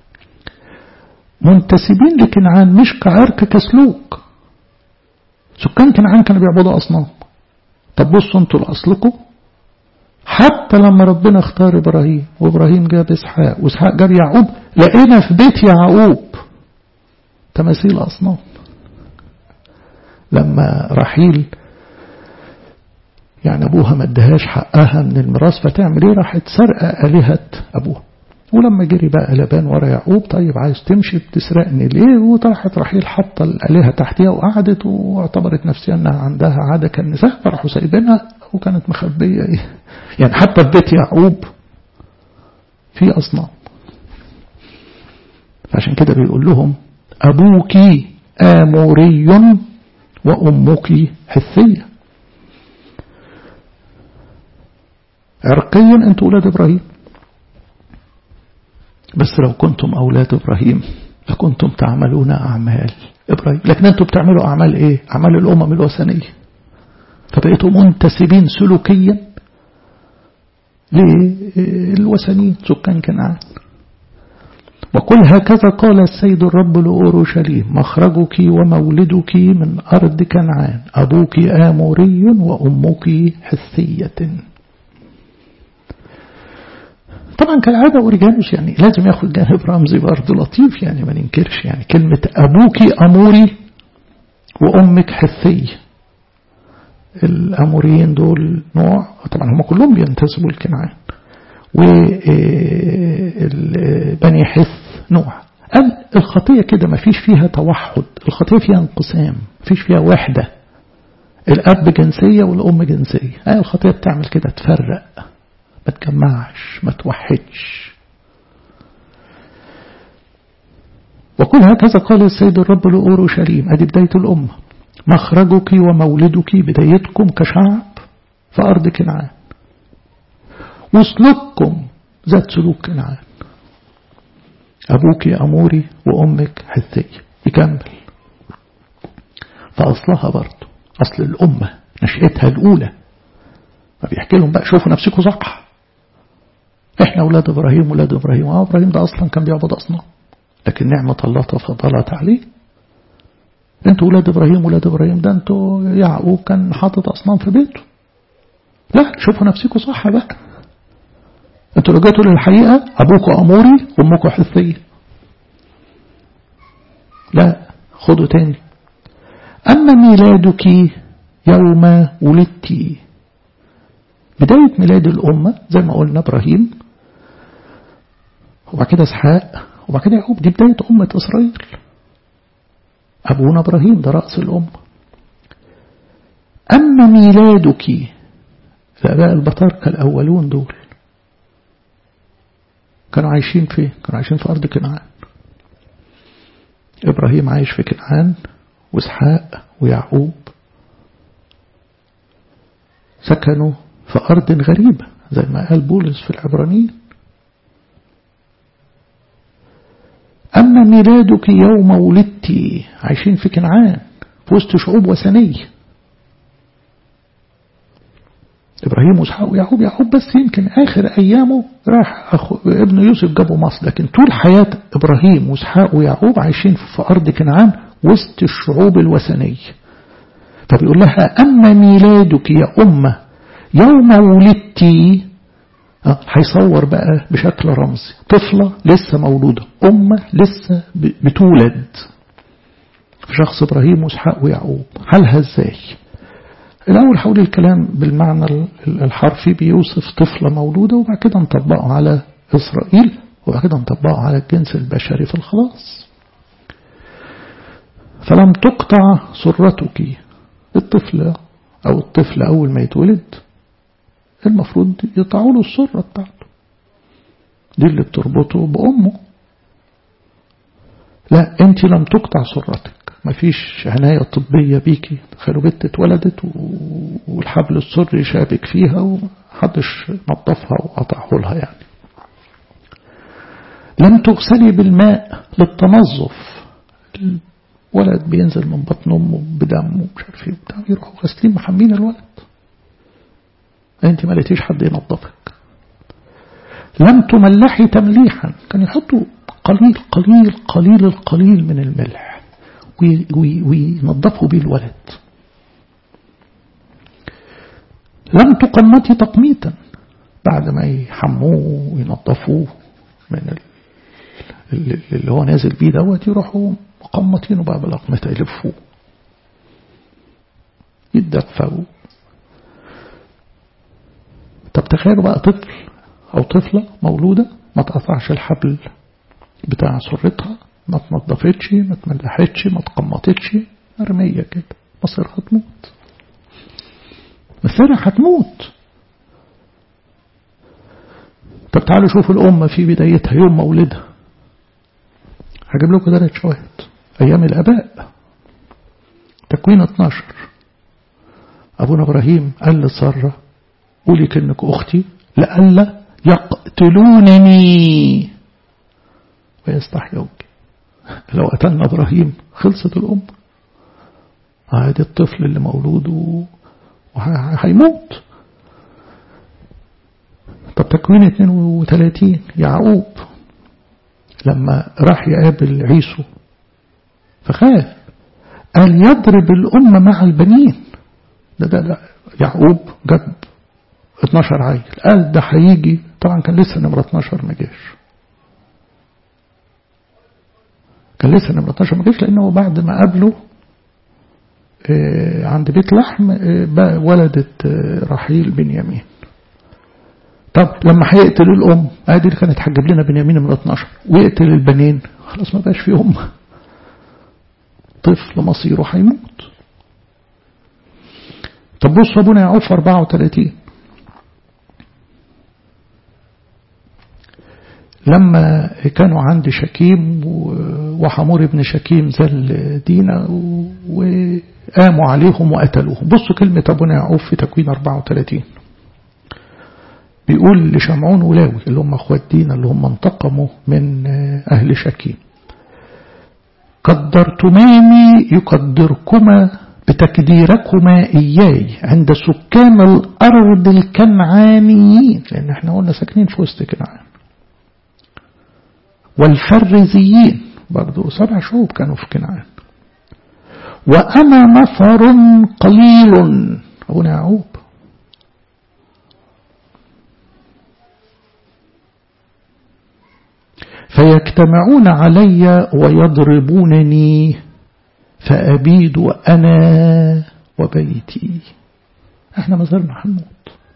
منتسبين لكنعان مش كعرق كسلوك سكان كنعان كانوا بيعبدوا أصنام طب بصوا انتوا لأصلكم حتى لما ربنا اختار إبراهيم وإبراهيم جاب إسحاق وإسحاق جاب يعقوب لقينا في بيت يعقوب تماثيل أصنام لما رحيل يعني أبوها ما ادهاش حقها من الميراث فتعمل إيه راحت سرقة آلهة أبوها ولما جري بقى لبان ورا يعقوب طيب عايز تمشي بتسرقني ليه وطرحت رحيل حط الآلهة تحتها وقعدت واعتبرت نفسها أنها عندها عادة كالنساء فراحوا سايبينها وكانت مخبية إيه يعني حتى في بيت يعقوب في أصنام فعشان كده بيقول لهم أبوك آموري وأمك حثية عرقيا أنتم أولاد إبراهيم بس لو كنتم أولاد إبراهيم لكنتم تعملون أعمال إبراهيم لكن أنتم بتعملوا أعمال إيه أعمال الأمم الوثنية فبقيتوا منتسبين سلوكيا للوثنيين سكان كنعان وقل هكذا قال السيد الرب لأورشليم مخرجك ومولدك من أرض كنعان أبوك آموري وأمك حثية طبعا كالعادة أوريجانوس يعني لازم ياخد جانب رمزي برضه لطيف يعني ما ننكرش يعني كلمة أبوك أموري وأمك حثية الأموريين دول نوع طبعا هم كلهم بينتسبوا لكنعان وبني حث نوع قال الخطية كده ما فيش فيها توحد الخطية فيها انقسام ما فيش فيها وحدة الأب جنسية والأم جنسية هاي الخطية بتعمل كده تفرق ما تجمعش ما توحدش وكل هكذا قال السيد الرب لأورشليم أدي بداية الأمة مخرجك ومولدك بدايتكم كشعب في أرض كنعان وسلوككم ذات سلوك كنعان أبوك أموري وأمك حثية يكمل فأصلها برضه أصل الأمة نشأتها الأولى فبيحكي لهم بقى شوفوا نفسكم صح احنا أولاد إبراهيم أولاد إبراهيم اه إبراهيم ده أصلا كان بيعبد أصنام لكن نعمة الله تفضلت عليه انتوا ولاد ابراهيم ولاد ابراهيم ده انتوا يعقوب كان حاطط اصنام في بيته لا شوفوا نفسكم صح بقى انتوا لو جيتوا للحقيقة ابوكوا اموري وامكوا حثية لا خدوا تاني اما ميلادك يوم ولدتي بداية ميلاد الأمة زي ما قلنا إبراهيم وبعد كده إسحاق وبعد كده يعقوب دي بداية أمة إسرائيل أبونا إبراهيم ده رأس الأمة أما ميلادك الآباء البطاركة الأولون دول كانوا عايشين فين؟ كانوا عايشين في أرض كنعان إبراهيم عايش في كنعان وإسحاق ويعقوب سكنوا في أرض غريبة زي ما قال بولس في العبرانيين أما ميلادك يوم ولدتي عايشين في كنعان في وسط شعوب وثنية إبراهيم وإسحاق ويعقوب يعقوب بس يمكن آخر أيامه راح أخو ابن يوسف جابه مصر لكن طول حياة إبراهيم وإسحاق ويعقوب عايشين في أرض كنعان وسط الشعوب الوثنية فبيقول لها أما ميلادك يا أمة يوم ولدتي هيصور بقى بشكل رمزي طفلة لسه مولودة أمة لسه بتولد في شخص إبراهيم وإسحاق ويعقوب حالها إزاي الأول حول الكلام بالمعنى الحرفي بيوصف طفلة مولودة وبعد كده نطبقه على إسرائيل وبعد كده نطبقه على الجنس البشري في الخلاص فلم تقطع سرتك الطفل أو الطفل أول ما يتولد المفروض يقطعوا له السرة بتاعته دي اللي بتربطه بأمه لا انت لم تقطع سرتك مفيش عناية طبية بيكي تخيلوا بنت اتولدت والحبل السري شابك فيها ومحدش نظفها وقطعه لها يعني لم تغسلي بالماء للتنظف الولد بينزل من بطن امه بدم ومش عارف ايه وبتاع يروحوا غاسلين محمين الولد انت ما لقيتيش حد ينظفك لم تملحي تمليحا كان يحطوا قليل قليل قليل القليل من الملح وينظفوا بيه الولد لم تقمتي تقميتا بعد ما يحموه وينظفوه من اللي هو نازل بيه دوت يروحوا مقمطينه بقى بالأقمطة يلفوه يتدفوا طب تخيلوا بقى طفل أو طفلة مولودة ما تقطعش الحبل بتاع سرتها ما تنضفتش ما تملحتش ما تقمطتش مرمية كده مصيرها هتموت مصيرها هتموت طب تعالوا شوفوا الأمة في بدايتها يوم مولدها هجيب لكم ثلاث شواهد أيام الآباء تكوين 12 أبونا إبراهيم قال لسارة قولي كأنك أختي لألا يقتلونني ويستحيوك لو قتلنا إبراهيم خلصت الأم عادي الطفل اللي مولود وهيموت طب تكوين 32 يعقوب لما راح يقابل عيسو فخاف قال يضرب الأمة مع البنين ده ده, ده يعقوب جاب 12 عيل قال ده هيجي طبعا كان لسه نمرة 12 ما جاش كان لسه نمرة 12 ما جاش لأنه بعد ما قابله عند بيت لحم ولدت رحيل بنيامين طب لما هيقتل الأم ادي اللي كانت هتجيب لنا بنيامين من 12 ويقتل البنين خلاص ما بقاش في أم طفل مصيره هيموت طب بصوا ابونا يعقوب في 34 لما كانوا عند شكيم وحمور ابن شكيم زل دينا وقاموا عليهم وقتلوهم بصوا كلمة ابونا يعقوب في تكوين 34 بيقول لشمعون ولاوي اللي هم اخوات دينا اللي هم انتقموا من اهل شكيم قدرتماني يقدركما بتقديركما إياي عند سكان الأرض الكنعانيين لأن احنا قلنا ساكنين في وسط كنعان والفرزيين برضو سبع شعوب كانوا في كنعان وأنا نفر قليل أبونا يعقوب فيجتمعون علي ويضربونني فأبيد أنا وبيتي احنا ما زلنا هنموت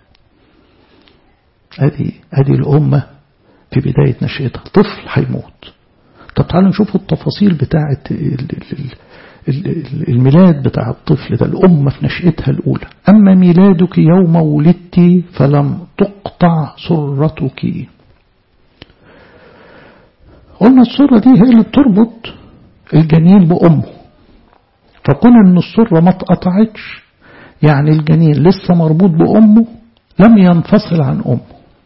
ادي ادي الأمة في بداية نشأتها طفل هيموت طب تعالوا نشوف التفاصيل بتاعة الميلاد بتاع الطفل ده الأمة في نشأتها الأولى أما ميلادك يوم ولدت فلم تقطع سرتك قلنا السرة دي هي اللي بتربط الجنين بأمه فكون ان السرة ما اتقطعتش يعني الجنين لسه مربوط بأمه لم ينفصل عن أمه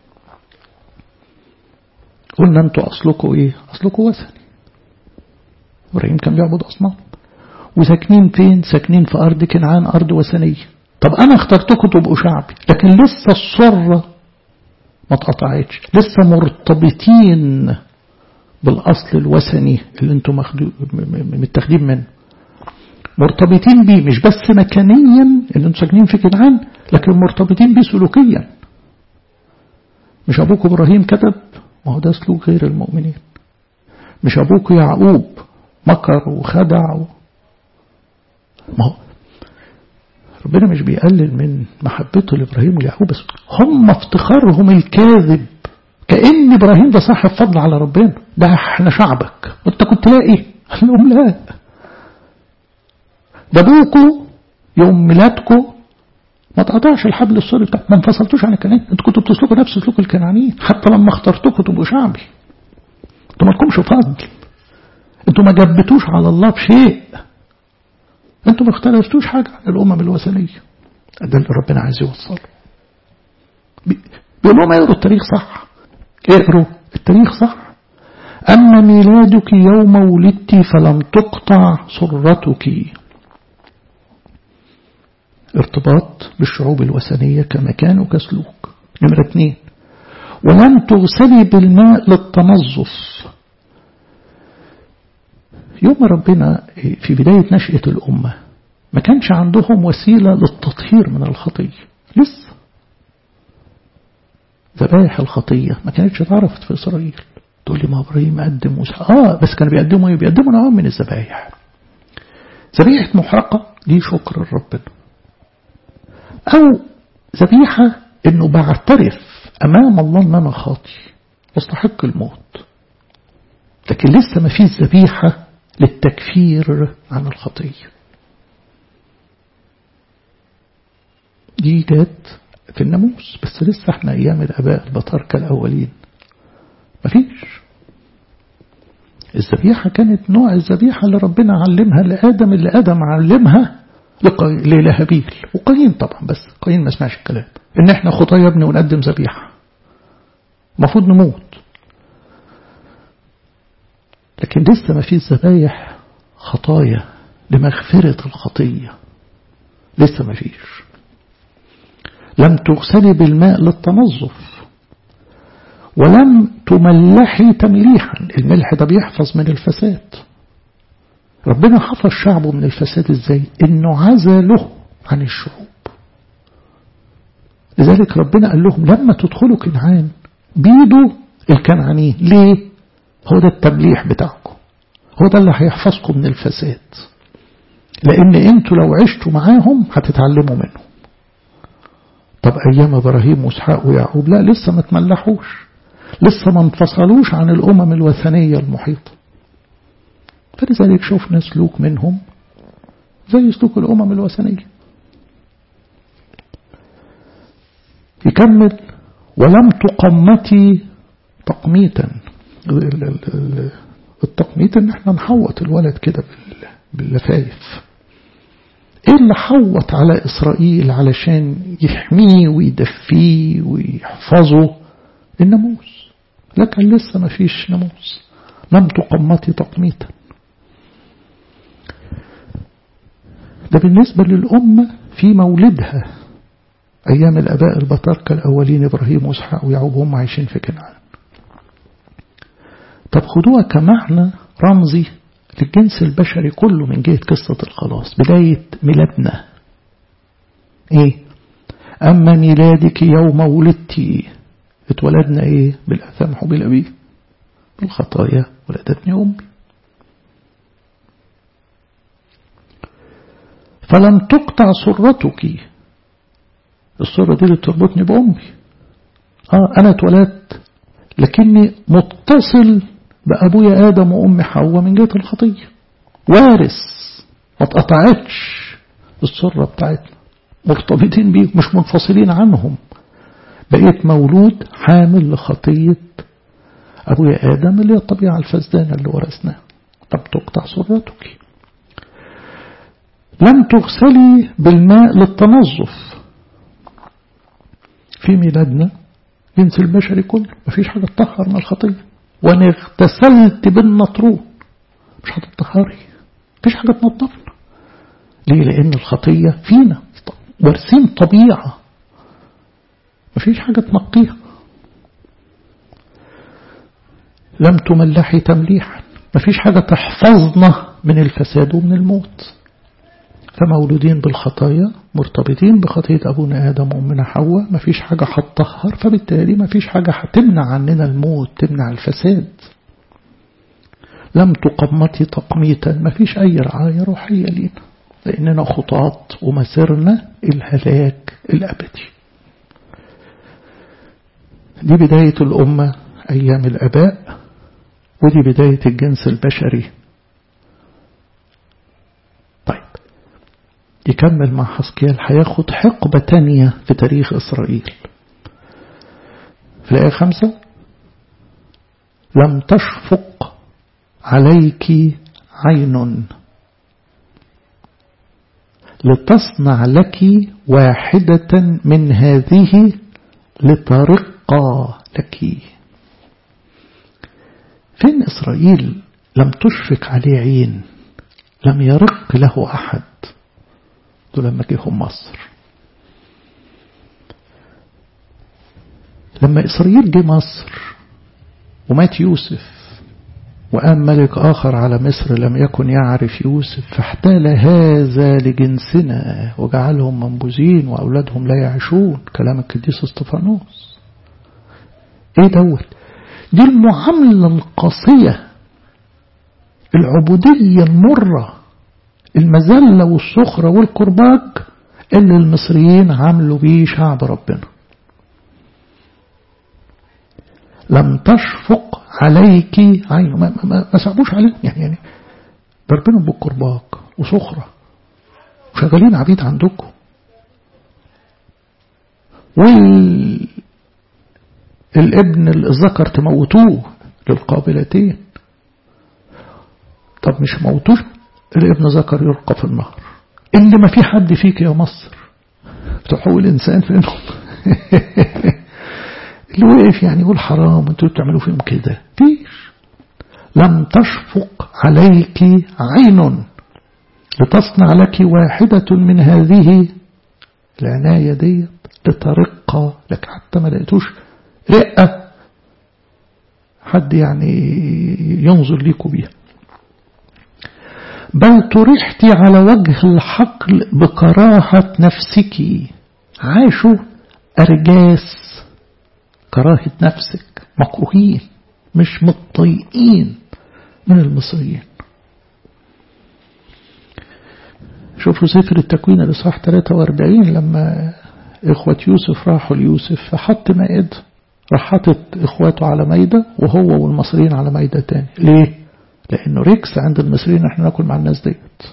قلنا انتوا أصلكوا ايه أصلكوا وثني إبراهيم كان بيعبد أصنام وساكنين فين ساكنين في أرض كنعان أرض وثنية طب أنا اخترتكم تبقوا شعبي لكن لسه السرة ما اتقطعتش لسه مرتبطين بالأصل الوثني اللي انتم متاخدين منه مرتبطين بيه مش بس مكانيا اللي انتم ساكنين في كنعان لكن مرتبطين بيه سلوكيا مش أبوك إبراهيم كتب ما هو ده سلوك غير المؤمنين مش أبوك يعقوب مكر وخدع و... ما هو ربنا مش بيقلل من محبته لإبراهيم ويعقوب بس هم افتخارهم الكاذب كأن إبراهيم ده صاحب فضل على ربنا ده احنا شعبك وانت كنت لاقي قال لهم لا ده ابوكوا يوم ميلادكوا ما تقطعش الحبل السوري بتاع ما انفصلتوش عن الكنعان انتوا كنتوا بتسلكوا نفس سلوك الكنعانيين حتى لما اخترتكم تبقوا شعبي انتوا ما لكمش فضل انتوا ما جبتوش على الله بشيء انتوا ما اختلفتوش حاجة عن الأمم الوثنية ده اللي ربنا عايز يوصله بيقول لهم اقروا التاريخ صح اقروا التاريخ صح أما ميلادك يوم ولدت فلم تقطع سرتك ارتباط بالشعوب الوثنية كمكان وكسلوك نمرة اثنين ولم تغسلي بالماء للتنظف يوم ربنا في بداية نشأة الأمة ما كانش عندهم وسيلة للتطهير من الخطية لسه ذبائح الخطية ما كانتش اتعرفت في إسرائيل تقول لي ما إبراهيم قدم موسى آه بس كانوا بيقدموا إيه بيقدموا نوع من الذبائح ذبيحة محرقة دي شكر لربنا أو ذبيحة إنه بعترف أمام الله إن أنا خاطي واستحق الموت لكن لسه ما فيش ذبيحة للتكفير عن الخطية دي جت في الناموس بس لسه احنا ايام الاباء البطاركة الاولين مفيش الذبيحة كانت نوع الذبيحة اللي ربنا علمها لآدم اللي آدم علمها لهابيل وقايين طبعا بس قايين ما سمعش الكلام ان احنا خطايا ابني ونقدم ذبيحة المفروض نموت لكن لسه ما فيش ذبايح خطايا لمغفرة الخطية لسه ما فيش لم تغسلي بالماء للتنظف ولم تملحي تمليحا الملح ده بيحفظ من الفساد ربنا حفظ شعبه من الفساد ازاي انه عزله عن الشعوب لذلك ربنا قال لهم لما تدخلوا كنعان بيدوا الكنعانيين ليه هو ده التمليح بتاعكم هو ده اللي هيحفظكم من الفساد لان انتوا لو عشتوا معاهم هتتعلموا منهم طب ايام ابراهيم واسحاق ويعقوب لا لسه ما تملحوش لسه ما انفصلوش عن الامم الوثنيه المحيطه فلذلك شفنا سلوك منهم زي سلوك الامم الوثنيه يكمل ولم تقمتي تقميتا التقميت ان احنا نحوط الولد كده باللفايف ايه اللي حوط على اسرائيل علشان يحميه ويدفيه ويحفظه الناموس لكن لسه ما فيش ناموس لم تقمتي تقميتا ده بالنسبة للأمة في مولدها أيام الأباء البطاركة الأولين إبراهيم وإسحاق ويعقوب هم عايشين في كنعان طب خدوها كمعنى رمزي للجنس البشري كله من جهة قصة الخلاص بداية ميلادنا ايه اما ميلادك يوم ولدتي اتولدنا ايه بالاثام حب الابي بالخطايا ولدتني امي فلم تقطع سرتك السرة دي اللي تربطني بأمي اه انا اتولدت لكني متصل بأبويا آدم وأم حواء من جهة الخطية وارث ما اتقطعتش السرة بتاعتنا مرتبطين بيه مش منفصلين عنهم بقيت مولود حامل لخطية أبويا آدم اللي هي الطبيعة الفسدانة اللي ورثناها طب تقطع سرتك لم تغسلي بالماء للتنظف في ميلادنا جنس البشري كله مفيش حاجة تطهر من الخطية وان اغتسلت بالنطرون مش هتطهري مفيش حاجة تنظفنا ليه لأن الخطية فينا وارثين طبيعة مفيش حاجة تنقيها لم تملحي تمليحا مفيش حاجة تحفظنا من الفساد ومن الموت فمولودين بالخطايا مرتبطين بخطية أبونا آدم وأمنا حواء مفيش حاجة هتطهر فبالتالي مفيش حاجة هتمنع عننا الموت تمنع الفساد لم تقمتي تقميتا مفيش أي رعاية روحية لينا لأننا خطاط ومسيرنا الهلاك الأبدي دي بداية الأمة أيام الأباء ودي بداية الجنس البشري طيب يكمل مع حسكيال هياخد حقبة تانية في تاريخ إسرائيل في الآية خمسة لم تشفق عليك عين لتصنع لك واحدة من هذه لترقى لك فين إسرائيل لم تشفق عليه عين لم يرق له أحد دول لما جيهم مصر لما إسرائيل جه مصر ومات يوسف وقام ملك آخر على مصر لم يكن يعرف يوسف فاحتال هذا لجنسنا وجعلهم منبوذين وأولادهم لا يعيشون كلام القديس استفانوس ايه دوت دي المعاملة القاسية العبودية المرة المذلة والسخرة والكرباج اللي المصريين عملوا بيه شعب ربنا لم تشفق عليك عين ما, ما, ما صعبوش عليهم يعني يعني ضربينهم بالكرباج وسخرة وشغالين عبيد عندكم وال الابن الذكر تموتوه للقابلتين طب مش موتوش الابن ذكر يلقى في النهر اللي ما في حد فيك يا مصر بتوع الانسان فينهم اللي وقف يعني يقول حرام انتوا بتعملوا فيهم كده فيش لم تشفق عليك عين لتصنع لك واحدة من هذه العناية دي لترقى لك حتى ما لقيتوش رقة حد يعني ينظر ليكوا بيها بل طرحت على وجه الحقل بكراهة نفسك عاشوا أرجاس كراهة نفسك مكروهين مش متطيقين من المصريين شوفوا سفر التكوين الإصحاح 43 لما إخوة يوسف راحوا ليوسف فحط مائدة راح حاطط إخواته على مايدة وهو والمصريين على مايدة تاني ليه؟ لأنه ريكس عند المصريين احنا ناكل مع الناس ديت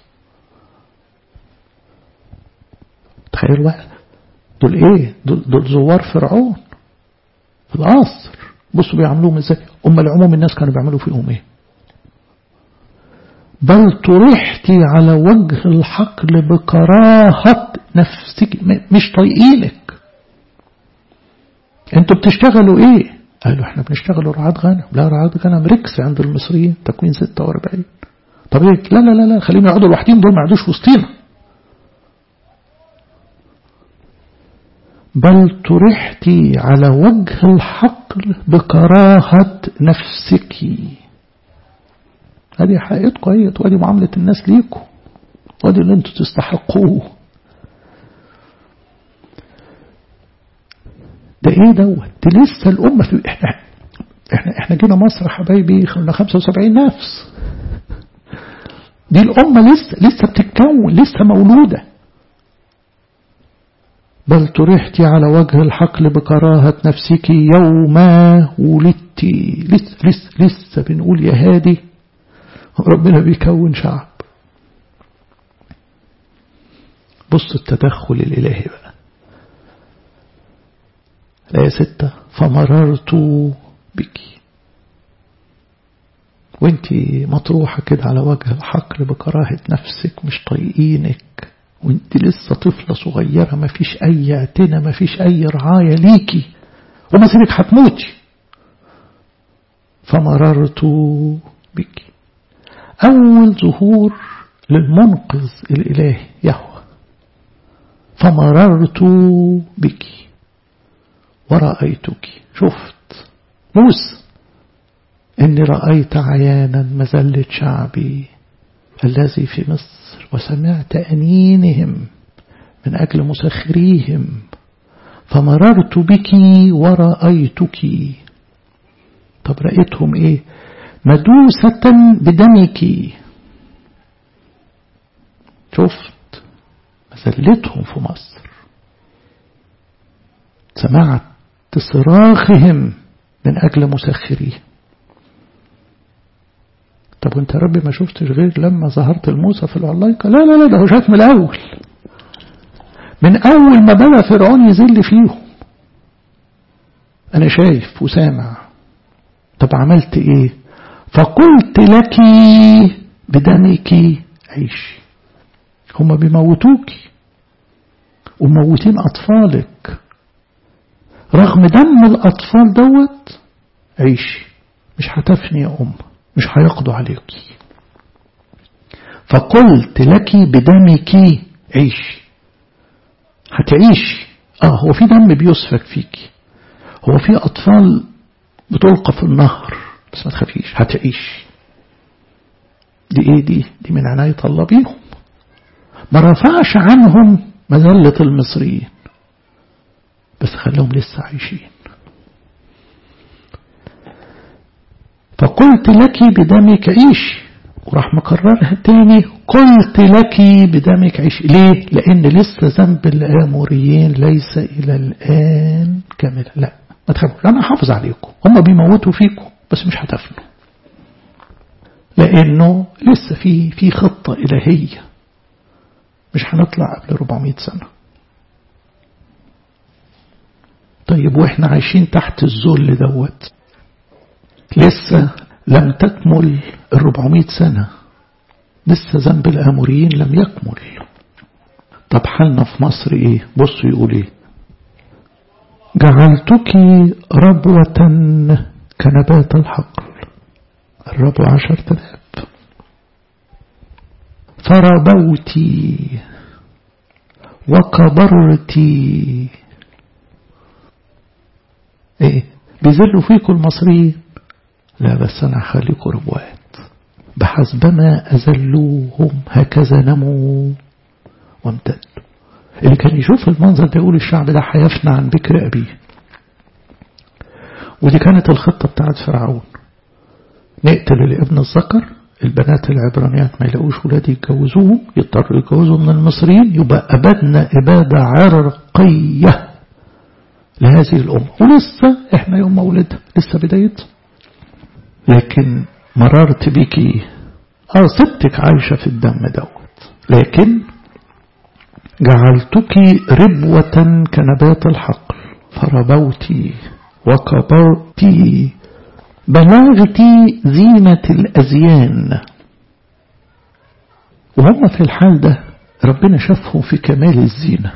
تخيلوا بقى دول ايه دول, دول زوار فرعون في القصر بصوا بيعملوهم ازاي أما العموم الناس كانوا بيعملوا فيهم ايه بل طرحتي على وجه الحقل بكراهة نفسك مش طايقينك انتوا بتشتغلوا ايه قالوا احنا بنشتغل رعاة غنم لا رعاة غنم ركس عند المصريين تكوين 46 طب ايه لا لا لا لا خليهم يقعدوا لوحدهم دول ما يقعدوش وسطينا بل طرحتي على وجه الحقل بكراهة نفسك هذه حقيقتكم اهي وادي معاملة الناس ليكم وادي اللي انتوا تستحقوه ده ايه دوت ده لسه الامه في احنا احنا احنا جينا مصر حبايبي كنا 75 نفس دي الامه لسه لسه بتتكون لسه مولوده بل طرحت على وجه الحقل بكراهة نفسك يوم ولدت لسه لسه لسه بنقول يا هادي ربنا بيكون شعب بص التدخل الإلهي بقى الآية ستة فمررت بك وانت مطروحة كده على وجه الحقل بكراهة نفسك مش طايقينك وانت لسه طفلة صغيرة ما فيش أي اعتنى ما فيش أي رعاية ليكي ومثلك هتموتي فمررت بك أول ظهور للمنقذ الإلهي يهوى فمررت بك ورأيتك شفت موسى إني رأيت عيانا مزلة شعبي الذي في مصر وسمعت أنينهم من أجل مسخريهم فمررت بك ورأيتك طب رأيتهم إيه مدوسة بدمك شفت مزلتهم في مصر سمعت صراخهم من أجل مسخريه طب وانت يا ربي ما شفتش غير لما ظهرت الموسى في العلايقة لا لا لا ده هو شاف من الأول من أول ما بدأ فرعون يذل فيهم أنا شايف وسامع طب عملت إيه فقلت لك بدمك عيشي هم بيموتوك وموتين أطفالك رغم دم الأطفال دوت عيشي مش هتفني يا أم مش هيقضوا عليك فقلت لك بدمك عيشي هتعيشي اه هو في دم بيسفك فيك هو في أطفال بتلقى في النهر بس ما تخافيش هتعيشي دي ايه دي دي من عناية الله بيهم ما رفعش عنهم مذلة المصريين بس خلوهم لسه عايشين فقلت لك بدمك عيش وراح مكررها تاني قلت لك بدمك عيش ليه لان لسه ذنب الاموريين ليس الى الان كاملا لا ما تخافوش انا حافظ عليكم هم بيموتوا فيكم بس مش هتفنوا لانه لسه في في خطه الهيه مش هنطلع قبل 400 سنه طيب واحنا عايشين تحت الذل دوت لسه لم تكمل ال 400 سنة لسه ذنب الآموريين لم يكمل طب حالنا في مصر ايه بصوا يقول ايه جعلتك ربوة كنبات الحقل الربوة عشر تلاب فربوتي وكبرتي ايه بيذلوا فيكم المصريين لا بس انا هخليكم ربوات بحسبما اذلوهم هكذا نموا وامتدوا اللي كان يشوف المنظر ده يقول الشعب ده هيفنى عن بكر ابيه ودي كانت الخطه بتاعت فرعون نقتل الابن الذكر البنات العبرانيات ما يلاقوش ولاد يتجوزوهم يضطروا يتجوزوا من المصريين يبقى أبدنا إبادة عرقية لهذه الأمة ولسه إحنا يوم مولدها لسه بدايتها لكن مررت بك اه سبتك عايشة في الدم دوت لكن جعلتك ربوة كنبات الحقل فربوتي وكبرتي بلغتي زينة الأزيان وهم في الحال ده ربنا شافهم في كمال الزينة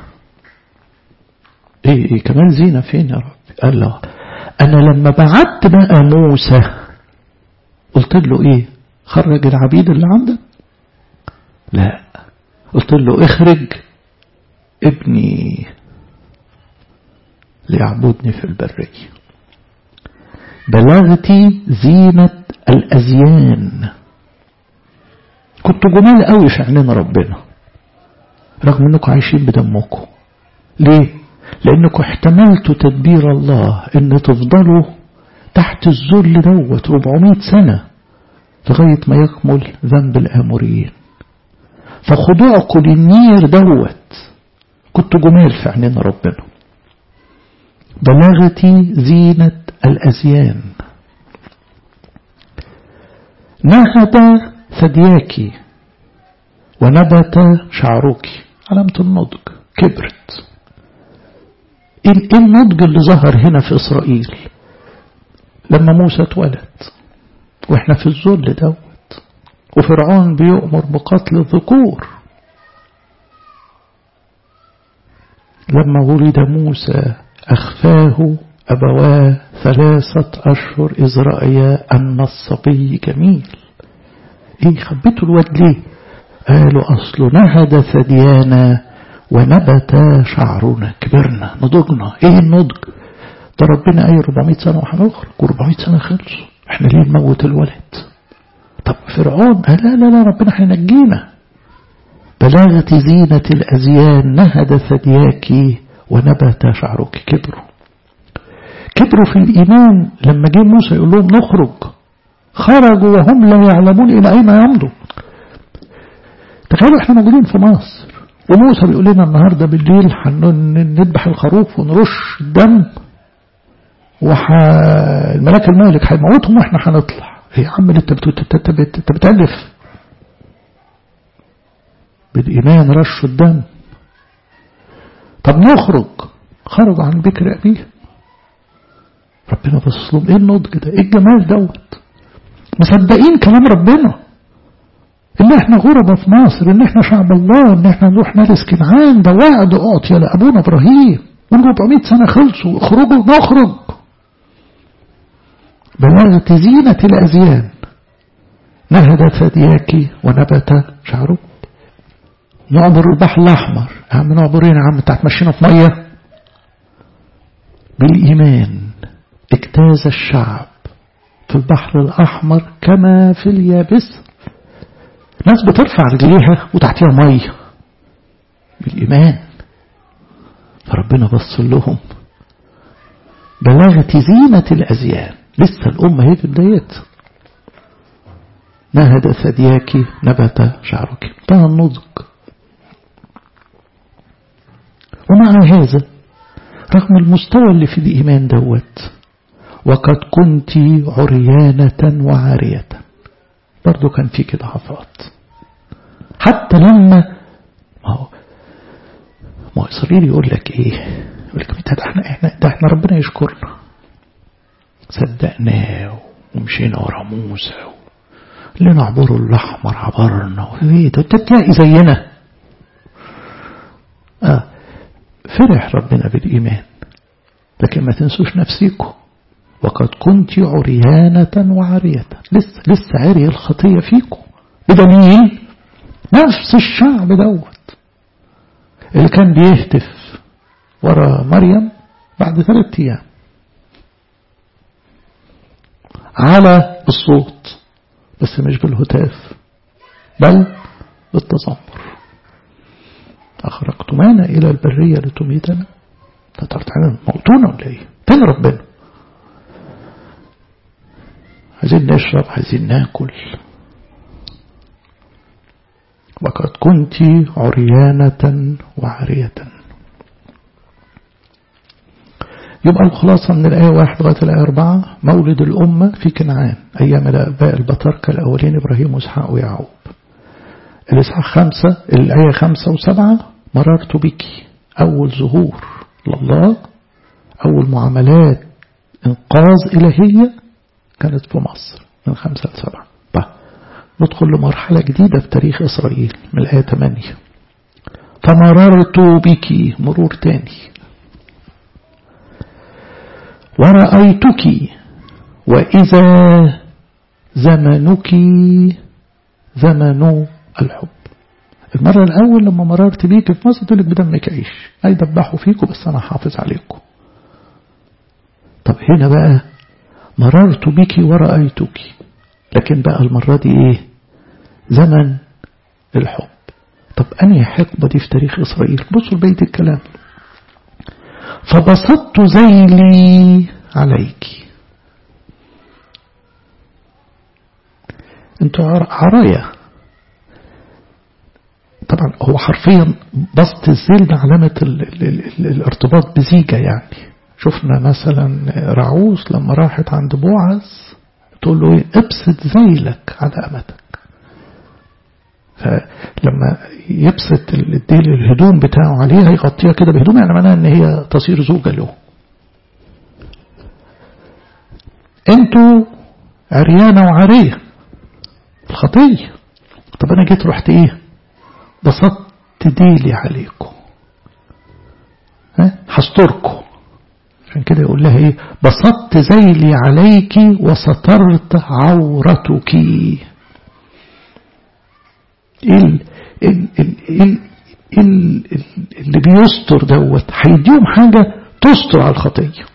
ايه, إيه كمال زينة فين يا رب قال له انا لما بعت بقى موسى قلت له ايه خرج العبيد اللي عندك لا قلت له اخرج ابني ليعبدني في البرية بلغتي زينة الأزيان كنتوا جمال قوي في عينين ربنا رغم انكم عايشين بدمكم ليه لانكم احتملتوا تدبير الله ان تفضلوا تحت الذل دوت 400 سنة لغاية ما يكمل ذنب الآموريين فخضوعكم للنير دوت كنتوا جمال في عينين ربنا بلغتي زينة الأزيان نهد ثدياك ونبت شعرك علامة النضج كبرت ايه النضج اللي ظهر هنا في إسرائيل لما موسى اتولد واحنا في الذل دوت وفرعون بيؤمر بقتل الذكور لما ولد موسى أخفاه أبواه ثلاثة أشهر إذ رأيا أن الصبي جميل إيه خبيتوا الواد ليه قالوا أصل نهد ثديانا ونبت شعرنا كبرنا نضجنا إيه النضج ده ربنا أي 400 سنة وهنخرج و400 سنة خلصوا احنا ليه نموت الولد طب فرعون قال لا لا لا ربنا هينجينا بلاغة زينة الأزيان نهد ثدياك ونبت شعرك كبروا كبروا في الإيمان لما جه موسى يقول لهم نخرج خرجوا وهم لا يعلمون إلى أين يمضوا تخيلوا احنا موجودين في مصر وموسى بيقول لنا النهاردة بالليل هنذبح الخروف ونرش الدم وح... الملاك المالك هيموتهم واحنا هنطلع يا عم انت بت... انت بتألف بالإيمان رش الدم طب نخرج خرجوا عن بكر أبيه ربنا بص لهم ايه النضج ده ايه الجمال دوت مصدقين كلام ربنا ان ان احنا غربة في مصر ان احنا شعب الله ان احنا نروح نرث كنعان ده وعد اعطي لابونا ابراهيم من 400 سنة خلصوا اخرجوا نخرج بلغت زينة الازيان نهدت ثدياك ونبت شعره نعبر البحر الاحمر يا عم نعبر هنا يا عم انت هتمشينا في ميه بالايمان اجتاز الشعب في البحر الأحمر كما في اليابس ناس بترفع رجليها وتحتها مية بالإيمان فربنا بص لهم بلغت زينة الأزيان لسه الأمة هي في بدايتها نهد ثدياك نبت شعرك انتهى النضج ومع هذا رغم المستوى اللي في الإيمان دوت وقد كنت عريانة وعارية برضو كان في كده حفاظ حتى لما ما هو ما هو إسرائيل يقول لك إيه يقول لك ده احنا احنا ده احنا ربنا يشكرنا صدقناه ومشينا ورا موسى اللي نعبره الأحمر عبرنا وإيه ده تلاقي زينا آه فرح ربنا بالإيمان لكن ما تنسوش نفسيكم وقد كنت عريانة وعرية لسه لسه عري الخطية فيكم بدليل نفس الشعب دوت اللي كان بيهتف ورا مريم بعد ثلاثة أيام على الصوت بس مش بالهتاف بل بالتذمر أخرجتمانا إلى البرية لتميتنا تترتعنا موتونا ولا إيه فين ربنا عايزين نشرب عايزين ناكل وقد كنت عريانة وعرية يبقى الخلاصة من الآية واحد لغاية الآية أربعة مولد الأمة في كنعان أيام الآباء البطاركة الأولين إبراهيم وإسحاق ويعقوب الإصحاح خمسة الآية خمسة وسبعة مررت بك أول ظهور لله أول معاملات إنقاذ إلهية كانت في مصر من خمسة لسبعة طيب ندخل لمرحلة جديدة في تاريخ إسرائيل من الآية 8 فمررت بك مرور تاني ورأيتك وإذا زمنك زمن الحب المرة الأول لما مررت بيك في مصر تقول لك بدمك عيش هيدبحوا فيكم بس أنا حافظ عليكم طب هنا بقى مررت بك ورأيتك لكن بقى المرة دي ايه زمن الحب طب أنهي حقبة دي في تاريخ إسرائيل بصوا لبيت الكلام فبسطت ذيلي عليك انتوا عرايا طبعا هو حرفيا بسط الذيل ده علامة ال ال ال الارتباط بزيجة يعني شفنا مثلا رعوس لما راحت عند بوعز تقول له ايه ابسط ذيلك على امتك فلما يبسط الديل الهدوم بتاعه عليها يغطيها كده بهدوم يعني معناها ان هي تصير زوجة له انتوا عريانة وعارية الخطية طب انا جيت رحت ايه بسطت ديلي عليكم ها هستركم عشان كده يقول لها ايه بسطت ذيلي عليك وسترت عورتك ايه ال ال ال ال ال اللي بيستر دوت هيديهم حاجة تستر على الخطية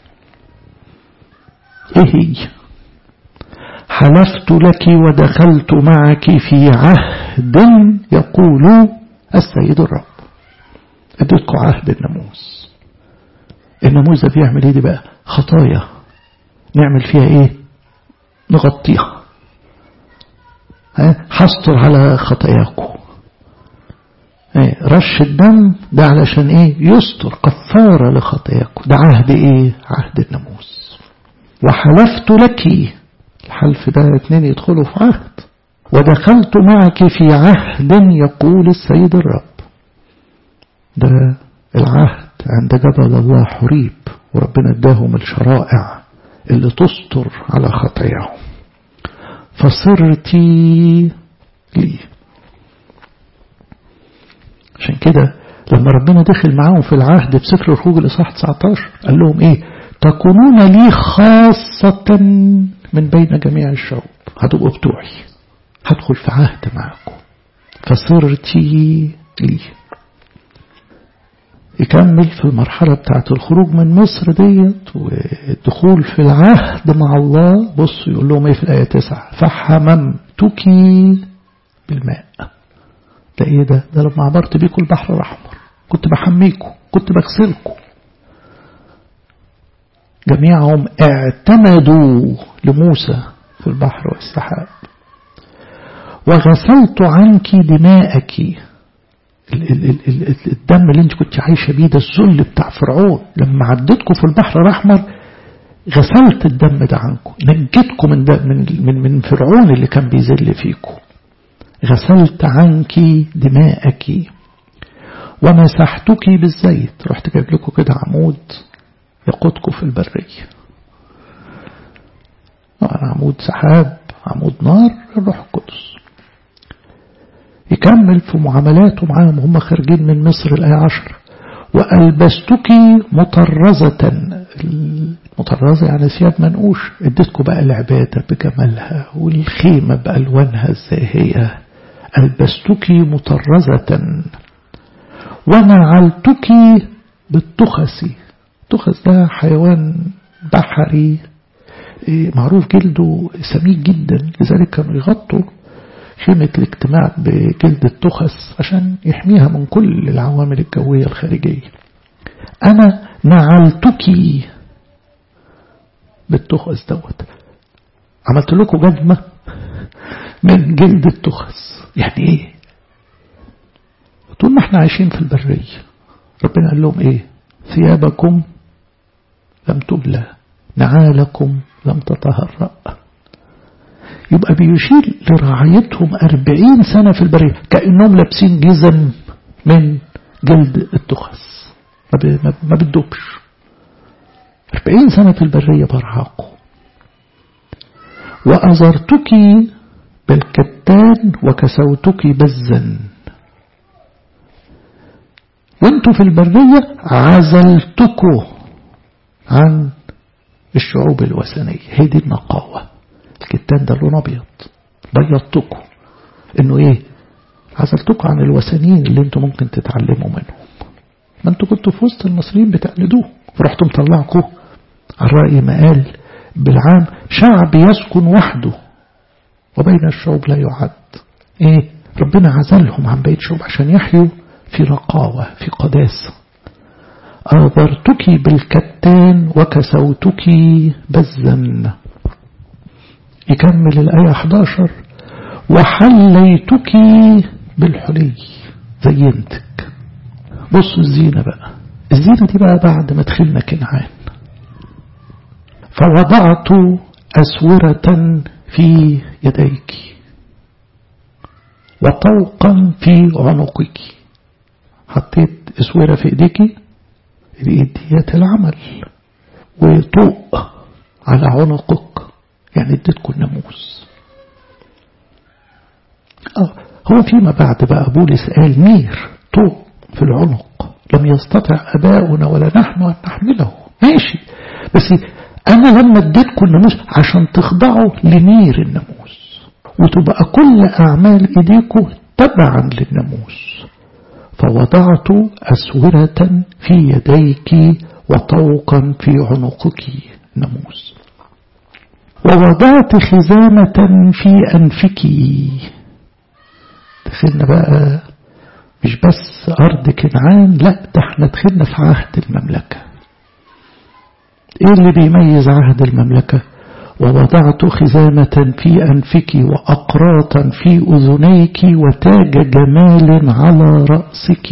ايه هي حلفت لك ودخلت معك في عهد يقول السيد الرب اديتكم عهد الناموس الناموس ده بيعمل ايه دي بقى خطايا نعمل فيها ايه نغطيها حستر على خطاياكم رش الدم ده علشان ايه يستر كفارة لخطاياكم ده عهد ايه عهد الناموس وحلفت لك الحلف ده اتنين يدخلوا في عهد ودخلت معك في عهد يقول السيد الرب ده العهد عند جبل الله حريب وربنا اداهم الشرائع اللي تستر على خطاياهم فصرت لي عشان كده لما ربنا دخل معاهم في العهد في سفر الخروج الإصحاح 19 قال لهم إيه تكونون لي خاصة من بين جميع الشعوب هتبقوا بتوعي هدخل في عهد معاكم فصرتي لي يكمل في المرحلة بتاعت الخروج من مصر ديت والدخول في العهد مع الله بص يقول لهم ايه في الآية 9 فحممتك بالماء ده ايه ده ده لما عبرت بيكم البحر الأحمر كنت بحميكم كنت بغسلكم جميعهم اعتمدوا لموسى في البحر والسحاب وغسلت عنك دماءك الدم اللي انت كنت عايشة بيه ده الذل بتاع فرعون لما عدتكم في البحر الأحمر غسلت الدم ده عنكم نجيتكم من, ده من, من, من فرعون اللي كان بيذل فيكم غسلت عنك دماءك ومسحتك بالزيت رحت جايب لكم كده عمود يقودكم في البرية عمود سحاب عمود نار الروح القدس يكمل في معاملاته معاهم هم خارجين من مصر الآية عشر وألبستك مطرزة مطرزة يعني ثياب منقوش اديتكم بقى العبادة بجمالها والخيمة بألوانها الزاهية ألبستك مطرزة ونعلتك بالتخس التخس ده حيوان بحري معروف جلده سميك جدا لذلك كانوا يغطوا خيمة الاجتماع بجلد التخس عشان يحميها من كل العوامل الجوية الخارجية أنا نعلتك بالتخس دوت عملت لكم جزمة من جلد التخس يعني ايه طول ما احنا عايشين في البرية ربنا قال لهم ايه ثيابكم لم تبلى نعالكم لم تتهرأ يبقى بيشير لرعايتهم أربعين سنة في البرية كأنهم لابسين جزم من جلد التخس ما بتدوبش أربعين سنة في البرية برعاكم وأزرتك بالكتان وكسوتك بزا وانتوا في البرية عزلتكم عن الشعوب الوثنية هي دي النقاوة الكتان ده لون أبيض بيضتكم إنه إيه عزلتكم عن الوثنيين اللي انتوا ممكن تتعلموا منهم ما انتوا كنتوا في وسط المصريين بتقلدوه فرحتوا مطلعكم على رأي ما قال بالعام شعب يسكن وحده وبين الشعوب لا يعد ايه ربنا عزلهم عن بيت شعوب عشان يحيوا في نقاوة في قداسة أغبرتك بالكتان وكسوتك بزا يكمل الآية 11 وحليتك بالحلي زينتك بصوا الزينة بقى الزينة دي بقى بعد ما دخلنا كنعان فوضعت أسورة في يديك وطوقا في عنقك حطيت اسورة في ايديك الايد ديت العمل وطوق على عنقك يعني اديتكم الناموس اه هو فيما بعد بقى بولس قال نير طوق في العنق لم يستطع اباؤنا ولا نحن ان نحمله ماشي بس انا لما اديتكم الناموس عشان تخضعوا لنير الناموس وتبقى كل اعمال ايديكم تبعا للناموس فوضعت أسورة في يديك وطوقا في عنقك ناموس ووضعت خزامة في أنفك دخلنا بقى مش بس أرض كنعان لا ده احنا دخلنا في عهد المملكة ايه اللي بيميز عهد المملكة ووضعت خزامة في أنفك وأقراطا في أذنيك وتاج جمال على رأسك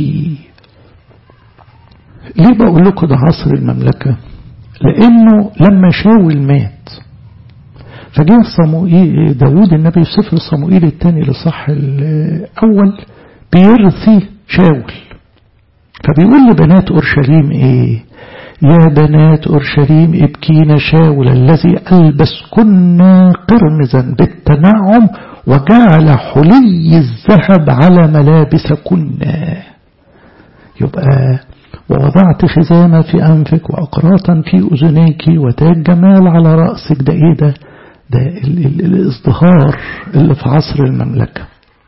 ليه بقول لكم ده عصر المملكة لأنه لما شاول مات فجاء صموئيل داود النبي في سفر صموئيل الثاني لصح الأول بيرثي شاول فبيقول لبنات أورشليم إيه يا بنات أورشليم ابكين شاول الذي ألبسكن قرمزا بالتنعم وجعل حلي الذهب على ملابسكن يبقى ووضعت خزامة في أنفك وأقراطا في أذنيك وتاج جمال على رأسك ده إيه ده ده ال ال الازدهار اللي في عصر المملكة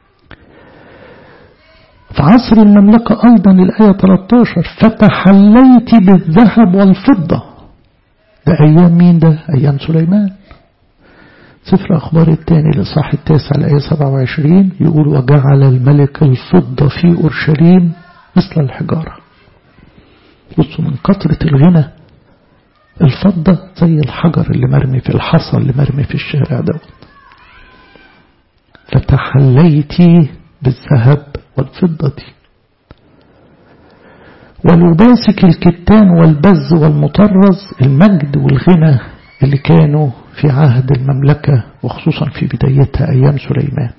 في عصر المملكة أيضا الآية 13 فتحليت بالذهب والفضة ده أيام مين ده أيام سليمان سفر أخبار الثاني لصاح التاسع الآية 27 يقول وجعل الملك الفضة في أورشليم مثل الحجارة بصوا من كثرة الغنى الفضة زي الحجر اللي مرمي في الحصى اللي مرمي في الشارع دوت فتحليتي بالذهب والفضة ولباسك الكتان والبز والمطرز المجد والغنى اللي كانوا في عهد المملكة وخصوصا في بدايتها أيام سليمان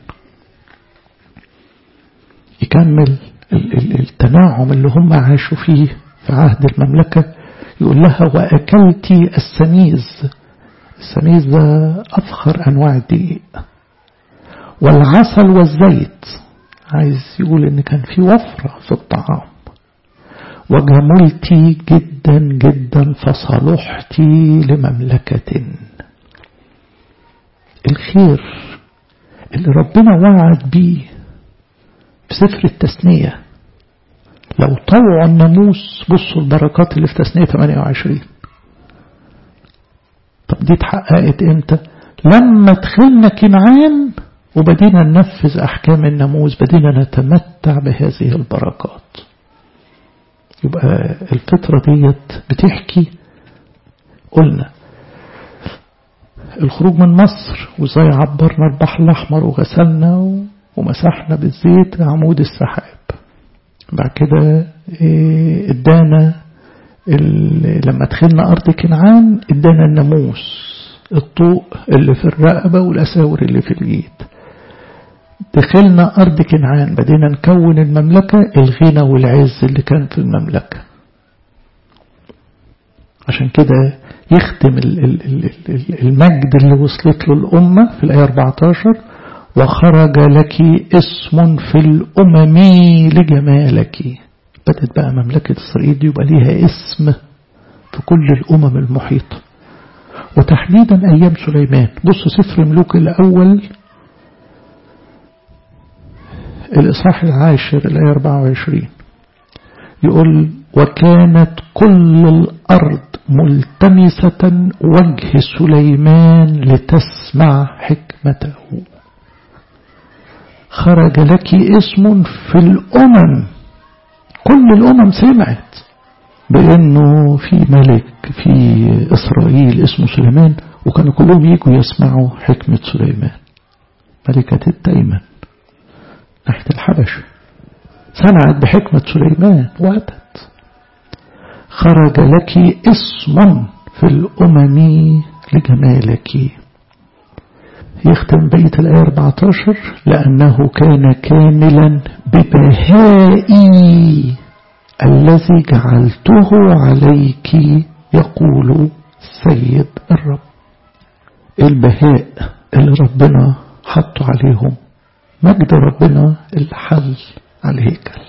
يكمل التناعم اللي هم عاشوا فيه في عهد المملكة يقول لها وأكلت السميز السميز ده أفخر أنواع الدقيق والعسل والزيت عايز يقول إن كان في وفرة في الطعام وجملتي جدا جدا فصلحتي لمملكة الخير اللي ربنا وعد بيه في سفر التثنية لو طوعوا الناموس بصوا البركات اللي في تثنية 28 طب دي اتحققت امتى لما دخلنا كنعان وبدينا ننفذ أحكام الناموس بدينا نتمتع بهذه البركات يبقى الفترة ديت بتحكي قلنا الخروج من مصر وازاي عبرنا البحر الأحمر وغسلنا ومسحنا بالزيت عمود السحاب بعد كده ادانا لما دخلنا أرض كنعان ادانا الناموس الطوق اللي في الرقبة والأساور اللي في الإيد دخلنا أرض كنعان بدينا نكون المملكة الغنى والعز اللي كان في المملكة عشان كده يختم المجد اللي وصلت له الأمة في الآية 14 وخرج لك اسم في الأمم لجمالك بدت بقى مملكة إسرائيل دي يبقى ليها اسم في كل الأمم المحيطة وتحديدا أيام سليمان بص سفر ملوك الأول الإصحاح العاشر الآية 24 يقول وكانت كل الأرض ملتمسة وجه سليمان لتسمع حكمته خرج لك اسم في الأمم كل الأمم سمعت بأنه في ملك في إسرائيل اسمه سليمان وكانوا كلهم يجوا يسمعوا حكمة سليمان ملكة التيمن ناحية الحبش سمعت بحكمة سليمان واتت خرج لك اسم في الأمم لجمالك يختم بيت الآية 14 لأنه كان كاملا ببهائي الذي جعلته عليك يقول سيد الرب البهاء اللي ربنا حطه عليهم مجد ربنا اللي حل على الهيكل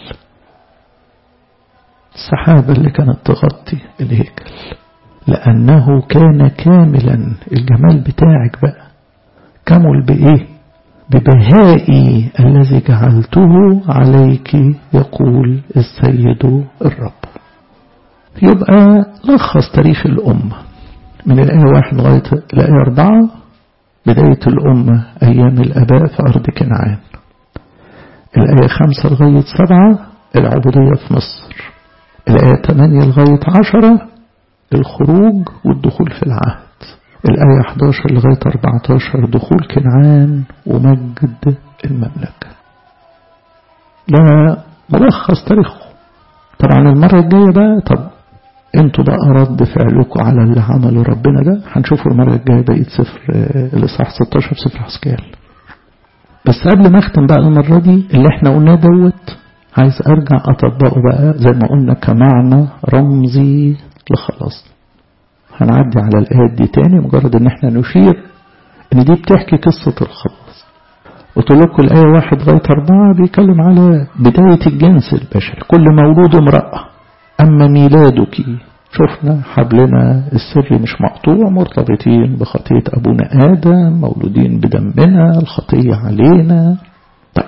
السحابة اللي كانت تغطي الهيكل لأنه كان كاملا الجمال بتاعك بقى كمل بإيه ببهائي الذي جعلته عليك يقول السيد الرب يبقى لخص تاريخ الأمة من الآية واحد لغاية الآية أربعة بداية الأمة أيام الأباء في أرض كنعان الآية خمسة لغاية سبعة العبودية في مصر الآية ثمانية لغاية عشرة الخروج والدخول في العهد الآية 11 لغاية 14 دخول كنعان ومجد المملكة ده ملخص تاريخه طبعا المرة الجاية بقى طب انتوا بقى رد فعلكم على اللي عمله ربنا ده هنشوفه المرة الجاية بقية سفر الإصحاح 16 سفر حسكال بس قبل ما اختم بقى المرة دي اللي احنا قلناه دوت عايز ارجع اطبقه بقى زي ما قلنا كمعنى رمزي لخلاصنا هنعدي على الآيات دي تاني مجرد ان احنا نشير ان دي بتحكي قصة الخلاص قلت لكم الآية واحد لغاية أربعة بيتكلم على بداية الجنس البشري كل مولود امرأة أما ميلادك شفنا حبلنا السري مش مقطوع مرتبطين بخطية أبونا آدم مولودين بدمنا الخطية علينا طيب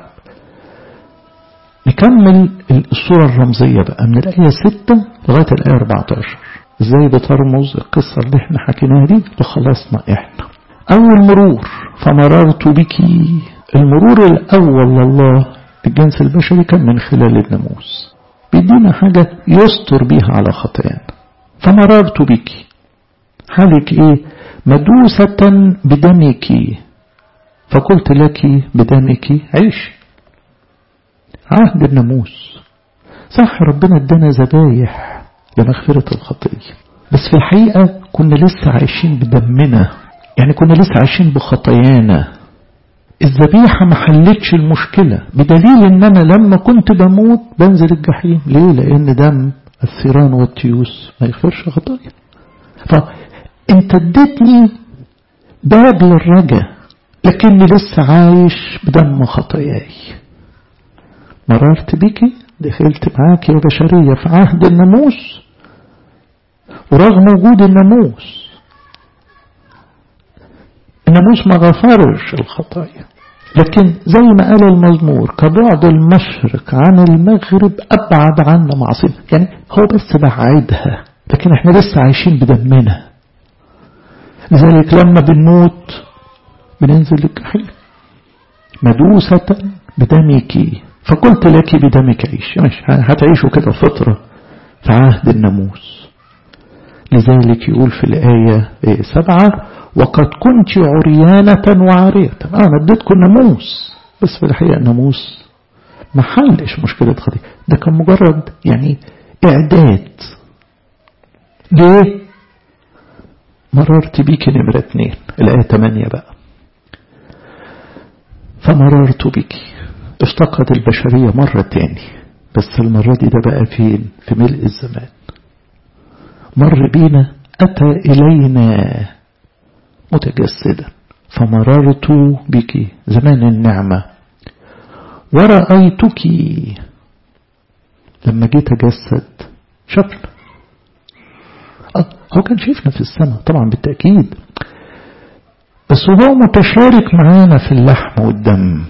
نكمل الصورة الرمزية بقى من الآية 6 لغاية الآية 14 ازاي بترمز القصة اللي احنا حكيناها دي لخلصنا احنا أول مرور فمررت بك المرور الأول لله بالجنس البشري كان من خلال الناموس بيدينا حاجة يستر بيها على خطايانا فمررت بك حالك ايه مدوسة بدمك فقلت لك بدمك عيش عهد الناموس صح ربنا ادانا ذبايح لمغفرة الخطية بس في الحقيقة كنا لسه عايشين بدمنا يعني كنا لسه عايشين بخطايانا الذبيحة ما حلتش المشكلة بدليل ان انا لما كنت بموت بنزل الجحيم ليه لان دم الثيران والتيوس ما يغفرش خطايا فانت اديتني باب للرجا لكني لسه عايش بدم خطاياي مررت بيكي دخلت معاك يا بشرية في عهد الناموس ورغم وجود الناموس الناموس ما غفرش الخطايا لكن زي ما قال المزمور كبعد المشرق عن المغرب أبعد عنا معصية يعني هو بس بعيدها لكن احنا لسه عايشين بدمنا لذلك لما بنموت بننزل الجحيم مدوسة بدمك فقلت لك بدمك عيش ماشي هتعيشوا كده فترة في عهد الناموس لذلك يقول في الآية سبعة وقد كنت عريانة وعارية أنا اديتكم ناموس بس في الحقيقة الناموس ما حلش مشكلة خطية ده كان مجرد يعني إعداد ليه مررت بيك نمرة اتنين الآية تمانية بقى فمررت بك افتقد البشرية مرة تاني بس المرة دي ده بقى فين في ملء الزمان مر بينا أتى إلينا متجسدا فمررت بك زمان النعمة ورأيتك لما جيت أجسد شافنا هو كان شايفنا في السماء طبعا بالتأكيد بس هو متشارك معانا في اللحم والدم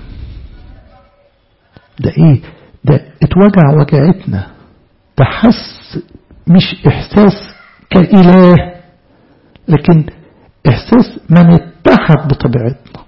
ده ايه ده اتوجع وجعتنا ده حس مش احساس كإله لكن احساس من اتحد بطبيعتنا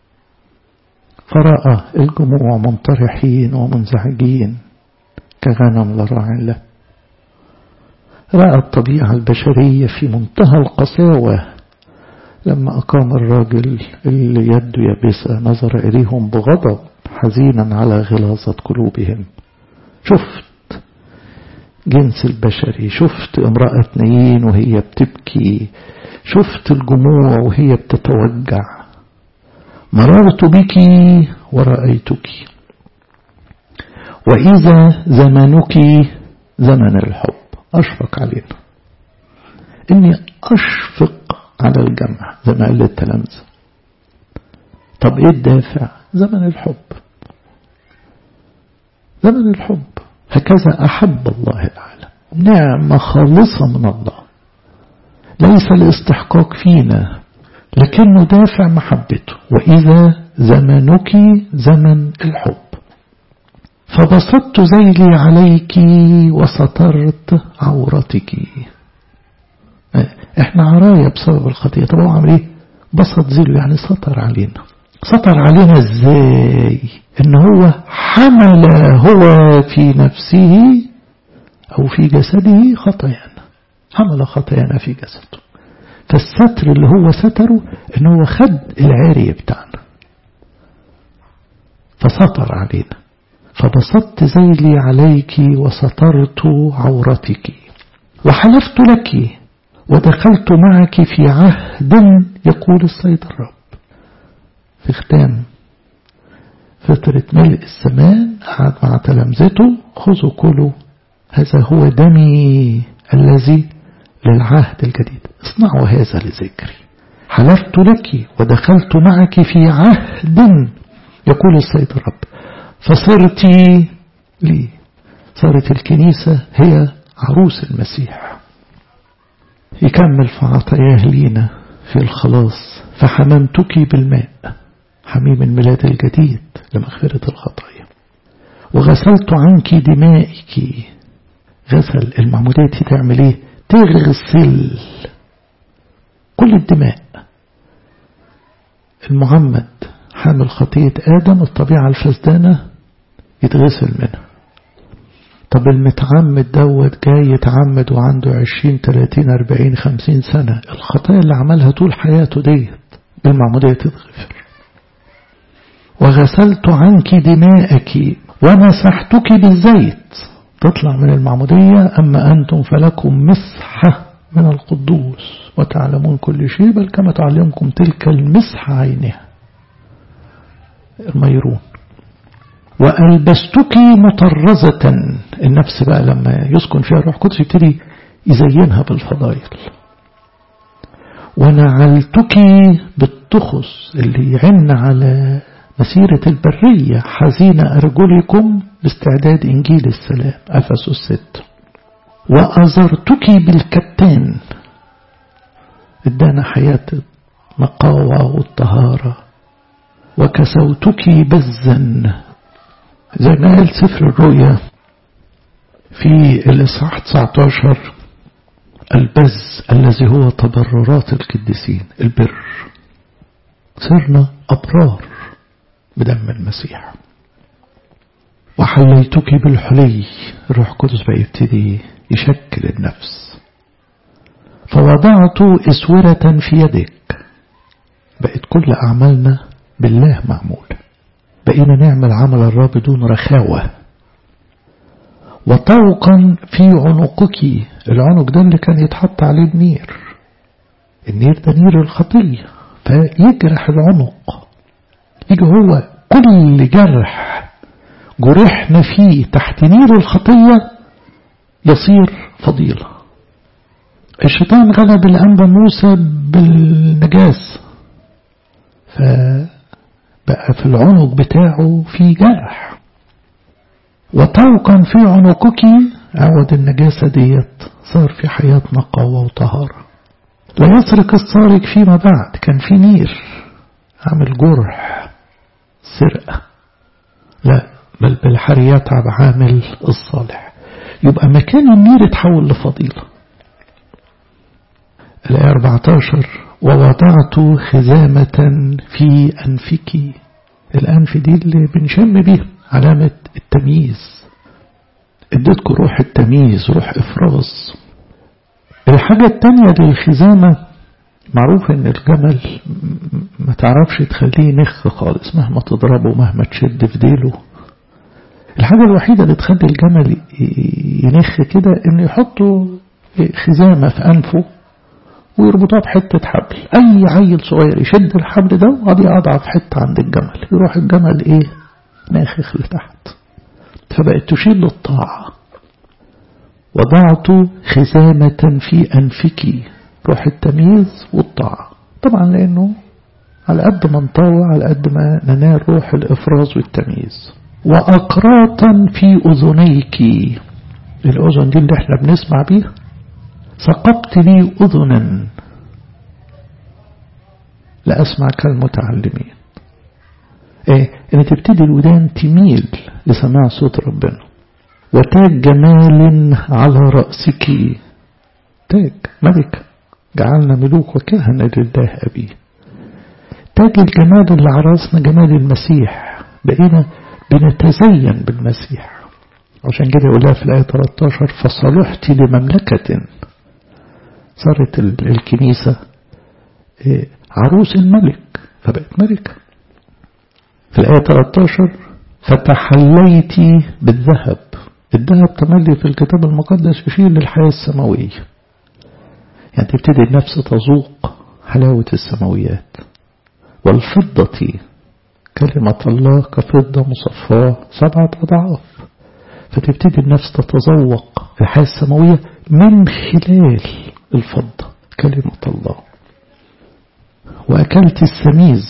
فرأى الجموع منطرحين ومنزعجين كغنم لراع له رأى الطبيعة البشرية في منتهى القساوة لما أقام الراجل اللي يده يابسة نظر إليهم بغضب حزينا على غلاظة قلوبهم شفت جنس البشري شفت امرأة نيين وهي بتبكي شفت الجموع وهي بتتوجع مررت بك ورأيتك وإذا زمنك زمن الحب أشفق علينا إني أشفق على الجمع زي ما قال التلامذة طب إيه الدافع زمن الحب زمن الحب هكذا أحب الله العالم نعمة خالصة من الله ليس الاستحقاق فينا لكنه دافع محبته وإذا زمنك زمن الحب فبسطت ذيلي عليك وسترت عورتك احنا عرايا بسبب الخطيئة طب هو عمل ايه بسط ذيله يعني سطر علينا سطر علينا ازاي ان هو حمل هو في نفسه او في جسده خطايانا حمل خطايانا في جسده فالستر اللي هو ستره ان هو خد العارية بتاعنا فسطر علينا فبسطت ذيلي عليك وسترت عورتك وحلفت لك ودخلت معك في عهد يقول السيد الرب في ختام فترة ملء الزمان قعد مع تلامذته خذوا كلوا هذا هو دمي الذي للعهد الجديد اصنعوا هذا لذكري حلفت لك ودخلت معك في عهد يقول السيد الرب فصرت لي صارت الكنيسة هي عروس المسيح يكمل في عطاياه لينا في الخلاص فحممتك بالماء حميم الميلاد الجديد لمغفرة الخطايا وغسلت عنك دمائك غسل المعمودية تعمل ايه تغسل كل الدماء المعمد حامل خطية آدم الطبيعة الفسدانة يتغسل منها طب المتعمد دوت جاي يتعمد وعنده عشرين تلاتين أربعين خمسين سنة الخطايا اللي عملها طول حياته ديت بالمعمودية تتغفر وغسلت عنك دماءك ومسحتك بالزيت تطلع من المعمودية أما أنتم فلكم مسحة من القدوس وتعلمون كل شيء بل كما تعلمكم تلك المسحة عينها الميرون وألبستك مطرزة النفس بقى لما يسكن فيها روح قدس يبتدي يزينها بالفضائل ونعلتك بالتخص اللي يعن على مسيرة البرية حزين أرجلكم باستعداد إنجيل السلام أفسس 6 وأزرتك بالكتان ادانا حياة النقاوة والطهارة وكسوتك بزا زي ما قال سفر الرؤيا في الإصحاح 19 البز الذي هو تبررات القديسين البر صرنا أبرار بدم المسيح وحليتك بالحلي الروح القدس بقى يبتدي يشكل النفس فوضعت اسورة في يدك بقت كل أعمالنا بالله معمولة بقينا نعمل عمل الرب بدون رخاوة وطوقا في عنقك العنق ده اللي كان يتحط عليه النير النير ده نير الخطية فيجرح العنق يجي هو كل جرح جرحنا فيه تحت نير الخطية يصير فضيلة الشيطان غلب الأنبا موسى بالنجاس فبقى في العنق بتاعه في جرح وطوقا في عنقك عوض النجاسة ديت صار في حياة نقاوة وطهارة لا يسرق السارق فيما بعد كان في نير عامل جرح سرقة لا بل بالحر يتعب عامل الصالح يبقى مكان النير اتحول لفضيلة الآية 14 ووضعت خزامة في أنفك الأنف دي اللي بنشم بيها علامة التمييز اديتكم روح التمييز روح إفراز الحاجة التانية للخزامة معروف ان الجمل ما تعرفش تخليه نخ خالص مهما تضربه مهما تشد في ديله الحاجة الوحيدة اللي تخلي الجمل ينخ كده انه يحطوا خزامة في انفه ويربطوها بحتة حبل اي عيل صغير يشد الحبل ده وقضي اضعف حتة عند الجمل يروح الجمل ايه ناخخ لتحت فبقت تشير للطاعة وضعت خزامة في أنفك روح التمييز والطاعة طبعا لأنه على قد ما نطاوع على قد ما ننال روح الإفراز والتمييز وأقراطا في أذنيك الأذن دي اللي احنا بنسمع بيها سقطت لي أذنا لأسمع كالمتعلمين ايه ان تبتدي الودان تميل لسماع صوت ربنا وتاج جمال على رأسك تاج ملك جعلنا ملوك وكهنة لله أبيه تاج الجمال اللي على رأسنا جمال المسيح بقينا بنتزين بالمسيح عشان كده يقولها في الآية 13 فصلحت لمملكة صارت الكنيسة عروس الملك فبقت ملكة في الآية 13 فتحليت بالذهب الذهب تملي في الكتاب المقدس يشير للحياة السماوية يعني تبتدي النفس تذوق حلاوة السماويات والفضة كلمة الله كفضة مصفاة سبعة أضعاف فتبتدي النفس تتذوق الحياة السماوية من خلال الفضة كلمة الله وأكلت السميز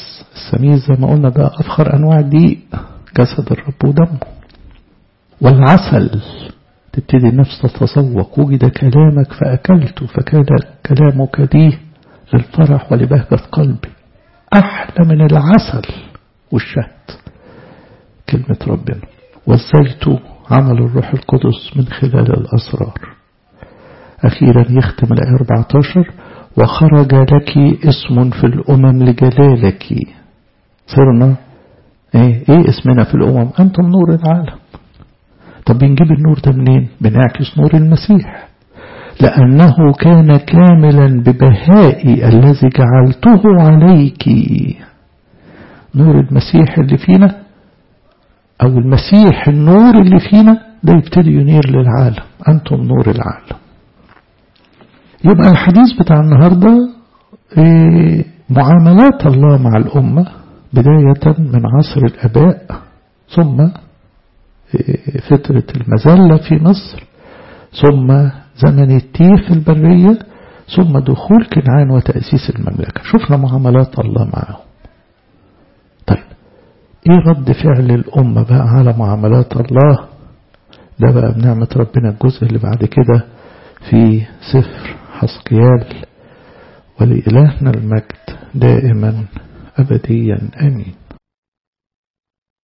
السميز زي ما قلنا ده أفخر أنواع الدقيق جسد الرب ودمه والعسل تبتدي النفس تتذوق وجد كلامك فأكلت فكان كلامك دي للفرح ولبهجة قلبي أحلى من العسل والشهد كلمة ربنا والزيت عمل الروح القدس من خلال الأسرار أخيرا يختم الآية 14 وخرج لك اسم في الأمم لجلالك صرنا ايه, ايه اسمنا في الأمم أنتم نور العالم طب بنجيب النور ده منين بنعكس نور المسيح لأنه كان كاملا ببهائي الذي جعلته عليك نور المسيح اللي فينا أو المسيح النور اللي فينا ده يبتدي ينير للعالم أنتم نور العالم يبقى الحديث بتاع النهاردة إيه معاملات الله مع الأمة بداية من عصر الأباء ثم إيه فترة المذلة في مصر ثم زمن التيه في البرية ثم دخول كنعان وتأسيس المملكة شفنا معاملات الله معهم طيب ايه رد فعل الأمة بقى على معاملات الله ده بقى بنعمة ربنا الجزء اللي بعد كده في سفر حسقيال ولإلهنا المجد دائما أبديا آمين